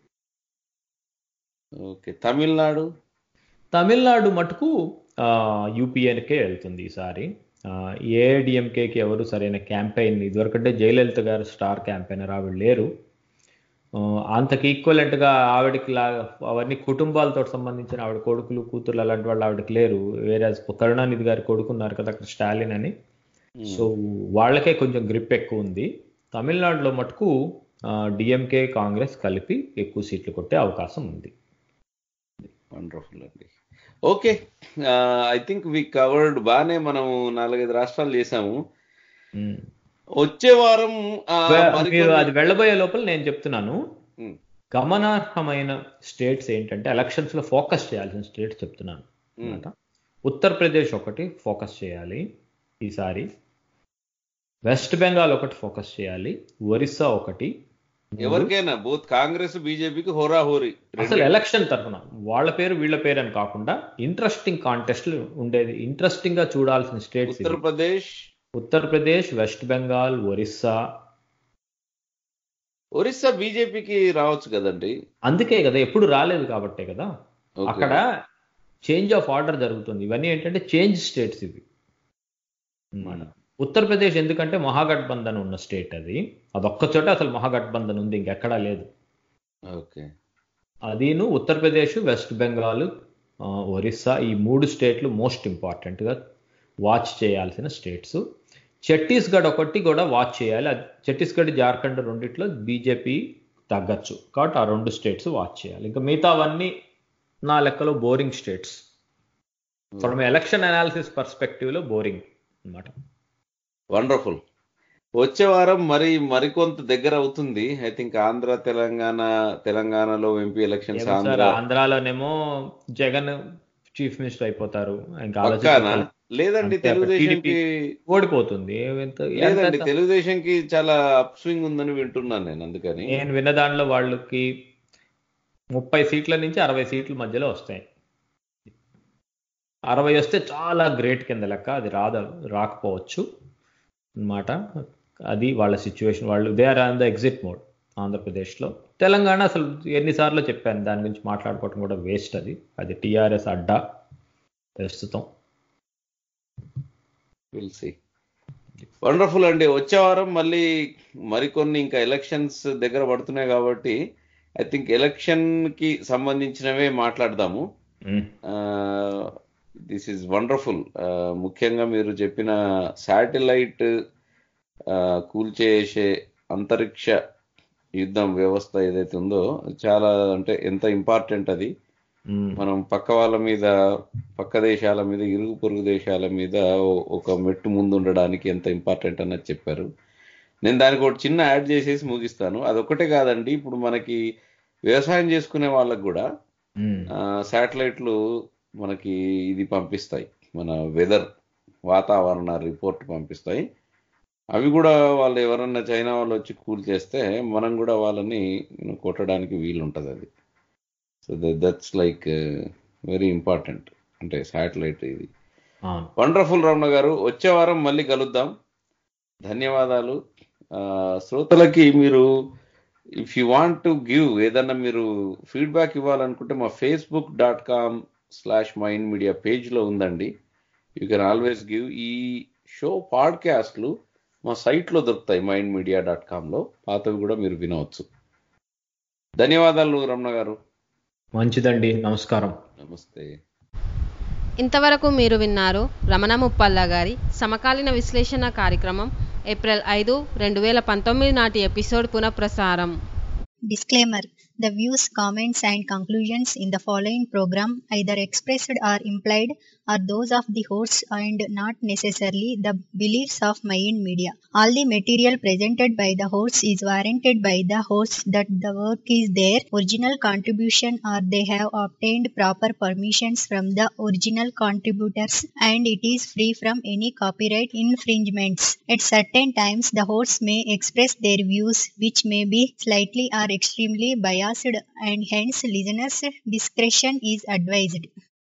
ఓకే తమిళనాడు తమిళనాడు మటుకు యూపీఏకే వెళ్తుంది ఈసారి ఏఐడిఎంకేకి ఎవరు సరైన క్యాంపెయిన్ ఇదివరకంటే జయలలిత గారు స్టార్ క్యాంపెయినర్ ఆవిడ లేరు ఆ, అంతకు ఈక్వలెంట్గా ఆవిడకి లా అవన్నీ కుటుంబాలతో సంబంధించిన ఆవిడ కొడుకులు కూతుర్లు అలాంటి వాళ్ళు ఆవిడకి లేరు వేరే కరుణానిధి గారి కొడుకున్నారు కదా అక్కడ స్టాలిన్ అని సో వాళ్ళకే కొంచెం గ్రిప్ ఎక్కువ ఉంది తమిళనాడులో మటుకు డిఎంకే కాంగ్రెస్ కలిపి ఎక్కువ సీట్లు కొట్టే అవకాశం ఉంది వండర్ఫుల్ అండి okay I think we covered బాగానే మనం నాలుగైదు రాష్ట్రాలు చేసాము మ్మ్. వచ్చే వారం ఆ, వే- మరికొన్ని- మీరు అది వెళ్ళబోయే లోపల నేను చెప్తున్నాను మ్మ్. గమనార్హమైన స్టేట్స్ ఏంటంటే ఎలక్షన్స్ లో ఫోకస్ చేయాల్సిన స్టేట్స్ చెప్తున్నాను మ్మ్. అన్నమాట ఉత్తరప్రదేశ్ ఒకటి ఫోకస్ చేయాలి ఈసారి వెస్ట్ బెంగాల్ ఒకటి ఫోకస్ చేయాలి ఒరిస్సా ఒకటి ఎవరికైనా బోత్ కాంగ్రెస్ బీజేపీకి హోరాహోరీ అసలు ఎలక్షన్ తరఫున వాళ్ళ పేరు వీళ్ళ పేరు అని కాకుండా ఇంట్రెస్టింగ్ కాంటెస్ట్ ఉండేది ఇంట్రెస్టింగ్ గా చూడాల్సిన స్టేట్స్ ఇవి. ఉత్తరప్రదేశ్ ఉత్తరప్రదేశ్ వెస్ట్ బెంగాల్ ఒరిస్సా ఒరిస్సా బీజేపీకి రావచ్చు కదండి అందుకే కదా ఎప్పుడు రాలేదు కాబట్టే కదా Okay. అక్కడ చేంజ్ ఆఫ్ ఆర్డర్ జరుగుతుంది ఇవన్నీ ఏంటంటే చేంజ్ స్టేట్స్ ఇవి అన్నమాట. ఉత్తరప్రదేశ్ ఎందుకంటే మహాగఠబంధన్ ఉన్న స్టేట్ అది అదొక్క చోట అసలు మహాగఠబంధన్ ఉంది ఇంకెక్కడా లేదు ఓకే అదీను ఉత్తరప్రదేశ్ వెస్ట్ బెంగాల్ ఆ, ఒరిస్సా ఈ మూడు స్టేట్లు మోస్ట్ ఇంపార్టెంట్గా వాచ్ చేయాల్సిన స్టేట్స్ ఛత్తీస్గఢ్ ఒకటి కూడా వాచ్ చేయాలి అది ఛత్తీస్గఢ్ జార్ఖండ్ రెండిట్లో బీజేపీ తగ్గచ్చు కాబట్టి ఆ రెండు స్టేట్స్ వాచ్ చేయాలి ఇంకా మిగతావన్నీ నా లెక్కలో boring states from election analysis పర్స్పెక్టివ్లో బోరింగ్ అన్నమాట వండర్ఫుల్ వచ్చే వారం మరి మరికొంత దగ్గర అవుతుంది ఐ థింక్ ఆంధ్ర తెలంగాణ తెలంగాణలో ఎంపీ ఎలక్షన్స్ ఏమో సార్ ఆంధ్ర ఆంధ్రాలోనేమో జగన్ చీఫ్ మినిస్టర్ అయిపోతారు ఇంకా పక్కానా ఆలోచించాలి. లేదండి అంతే అక్కడ తెలుగుదేశం TDP ఓడిపోతుంది ఎంత- లేదండి ఎంత- తెలుగుదేశం కి చాలా అప్ స్వింగ్ ఉందని వింటున్నాను నేను అందుకని నేను విన్న దానిలో వాళ్ళకి ముప్పై సీట్ల నుంచి అరవై సీట్ల మధ్యలో వస్తాయి అరవై వస్తే చాలా గ్రేట్ కింద లెక్క అది రాద రాకపోవచ్చు అన్నమాట అది వాళ్ళ సిచ్యువేషన్ వాళ్ళు they are on the exit mode ఆంధ్రప్రదేశ్లో తెలంగాణ అసలు ఎన్నిసార్లు చెప్పాను దాని గురించి మాట్లాడుకోవడం కూడా వేస్ట్ అది అది టీఆర్ఎస్ అడ్డా ప్రస్తుతం విల్ సి వండర్ఫుల్ అండి వచ్చే వారం మళ్ళీ మరికొన్ని ఇంకా ఎలక్షన్స్ దగ్గర పడుతున్నాయి కాబట్టి ఐ థింక్ ఎలక్షన్ కి సంబంధించినవే మాట్లాడదాము దిస్ ఈజ్ వండర్ఫుల్ ముఖ్యంగా మీరు చెప్పిన శాటిలైట్ కూల్చేసే అంతరిక్ష యుద్ధం వ్యవస్థ ఏదైతే ఉందో చాలా అంటే ఎంత ఇంపార్టెంట్ అది మనం పక్క వాళ్ళ మీద పక్క దేశాల మీద ఇరుగు పొరుగు దేశాల మీద ఓ- ఒక మెట్టు ముందు ఉండడానికి ఎంత ఇంపార్టెంట్ అన్నది చెప్పారు నేను దానికి ఒక చిన్న యాడ్ చేసేసి ముగిస్తాను అదొక్కటే కాదండి ఇప్పుడు మనకి వ్యవసాయం చేసుకునే వాళ్ళకు కూడా శాటిలైట్లు మనకి ఇది పంపిస్తాయి మన వెదర్ వాతావరణ రిపోర్ట్ పంపిస్తాయి అవి కూడా వాళ్ళు ఎవరన్నా చైనా వాళ్ళు వచ్చి కూల్ చేస్తే మనం కూడా వాళ్ళని you know, కొట్టడానికి వీలుంటుంది అది so that's like very important అంటే శాటిలైట్ ఇది అవును వండర్ఫుల్ రమణ గారు వచ్చే వారం మళ్ళీ కలుద్దాం ధన్యవాదాలు ఆ, శ్రోతలకి మీరు if you want to give ఏదన్నా మీరు ఫీడ్బ్యాక్ ఇవ్వాలనుకుంటే మా Facebook dot com slash mind media పేజ్లో ఉందండి యూ కెన్ ఆల్వేస్ గివ్ ఈ షో పాడ్కాస్ట్లు మా సైట్లో దొరుకుతాయి మైండ్ మీడియా డాట్ కామ్లో పాతవి కూడా మీరు వినవచ్చు ధన్యవాదాలు రమణ గారు మంచిదండి నమస్కారం నమస్తే ఇంతవరకు మీరు విన్నారు రమణ ముప్పల్ల గారి సమకాలీన విశ్లేషణ కార్యక్రమం ఏప్రిల్ ఐదు రెండు వేల పంతొమ్మిది నాటి ఎపిసోడ్ పునఃప్రసారం Disclaimer The views, comments, and conclusions in the following program, either expressed or implied, are those of the hosts and not necessarily the beliefs of Mayan Media. All the material presented by the hosts is warranted by the hosts that the work is their original contribution or they have obtained proper permissions from the original contributors and it is free from any copyright infringements. At certain times, the hosts may express their views which may be slightly or extremely biased and hence listeners' discretion is advised.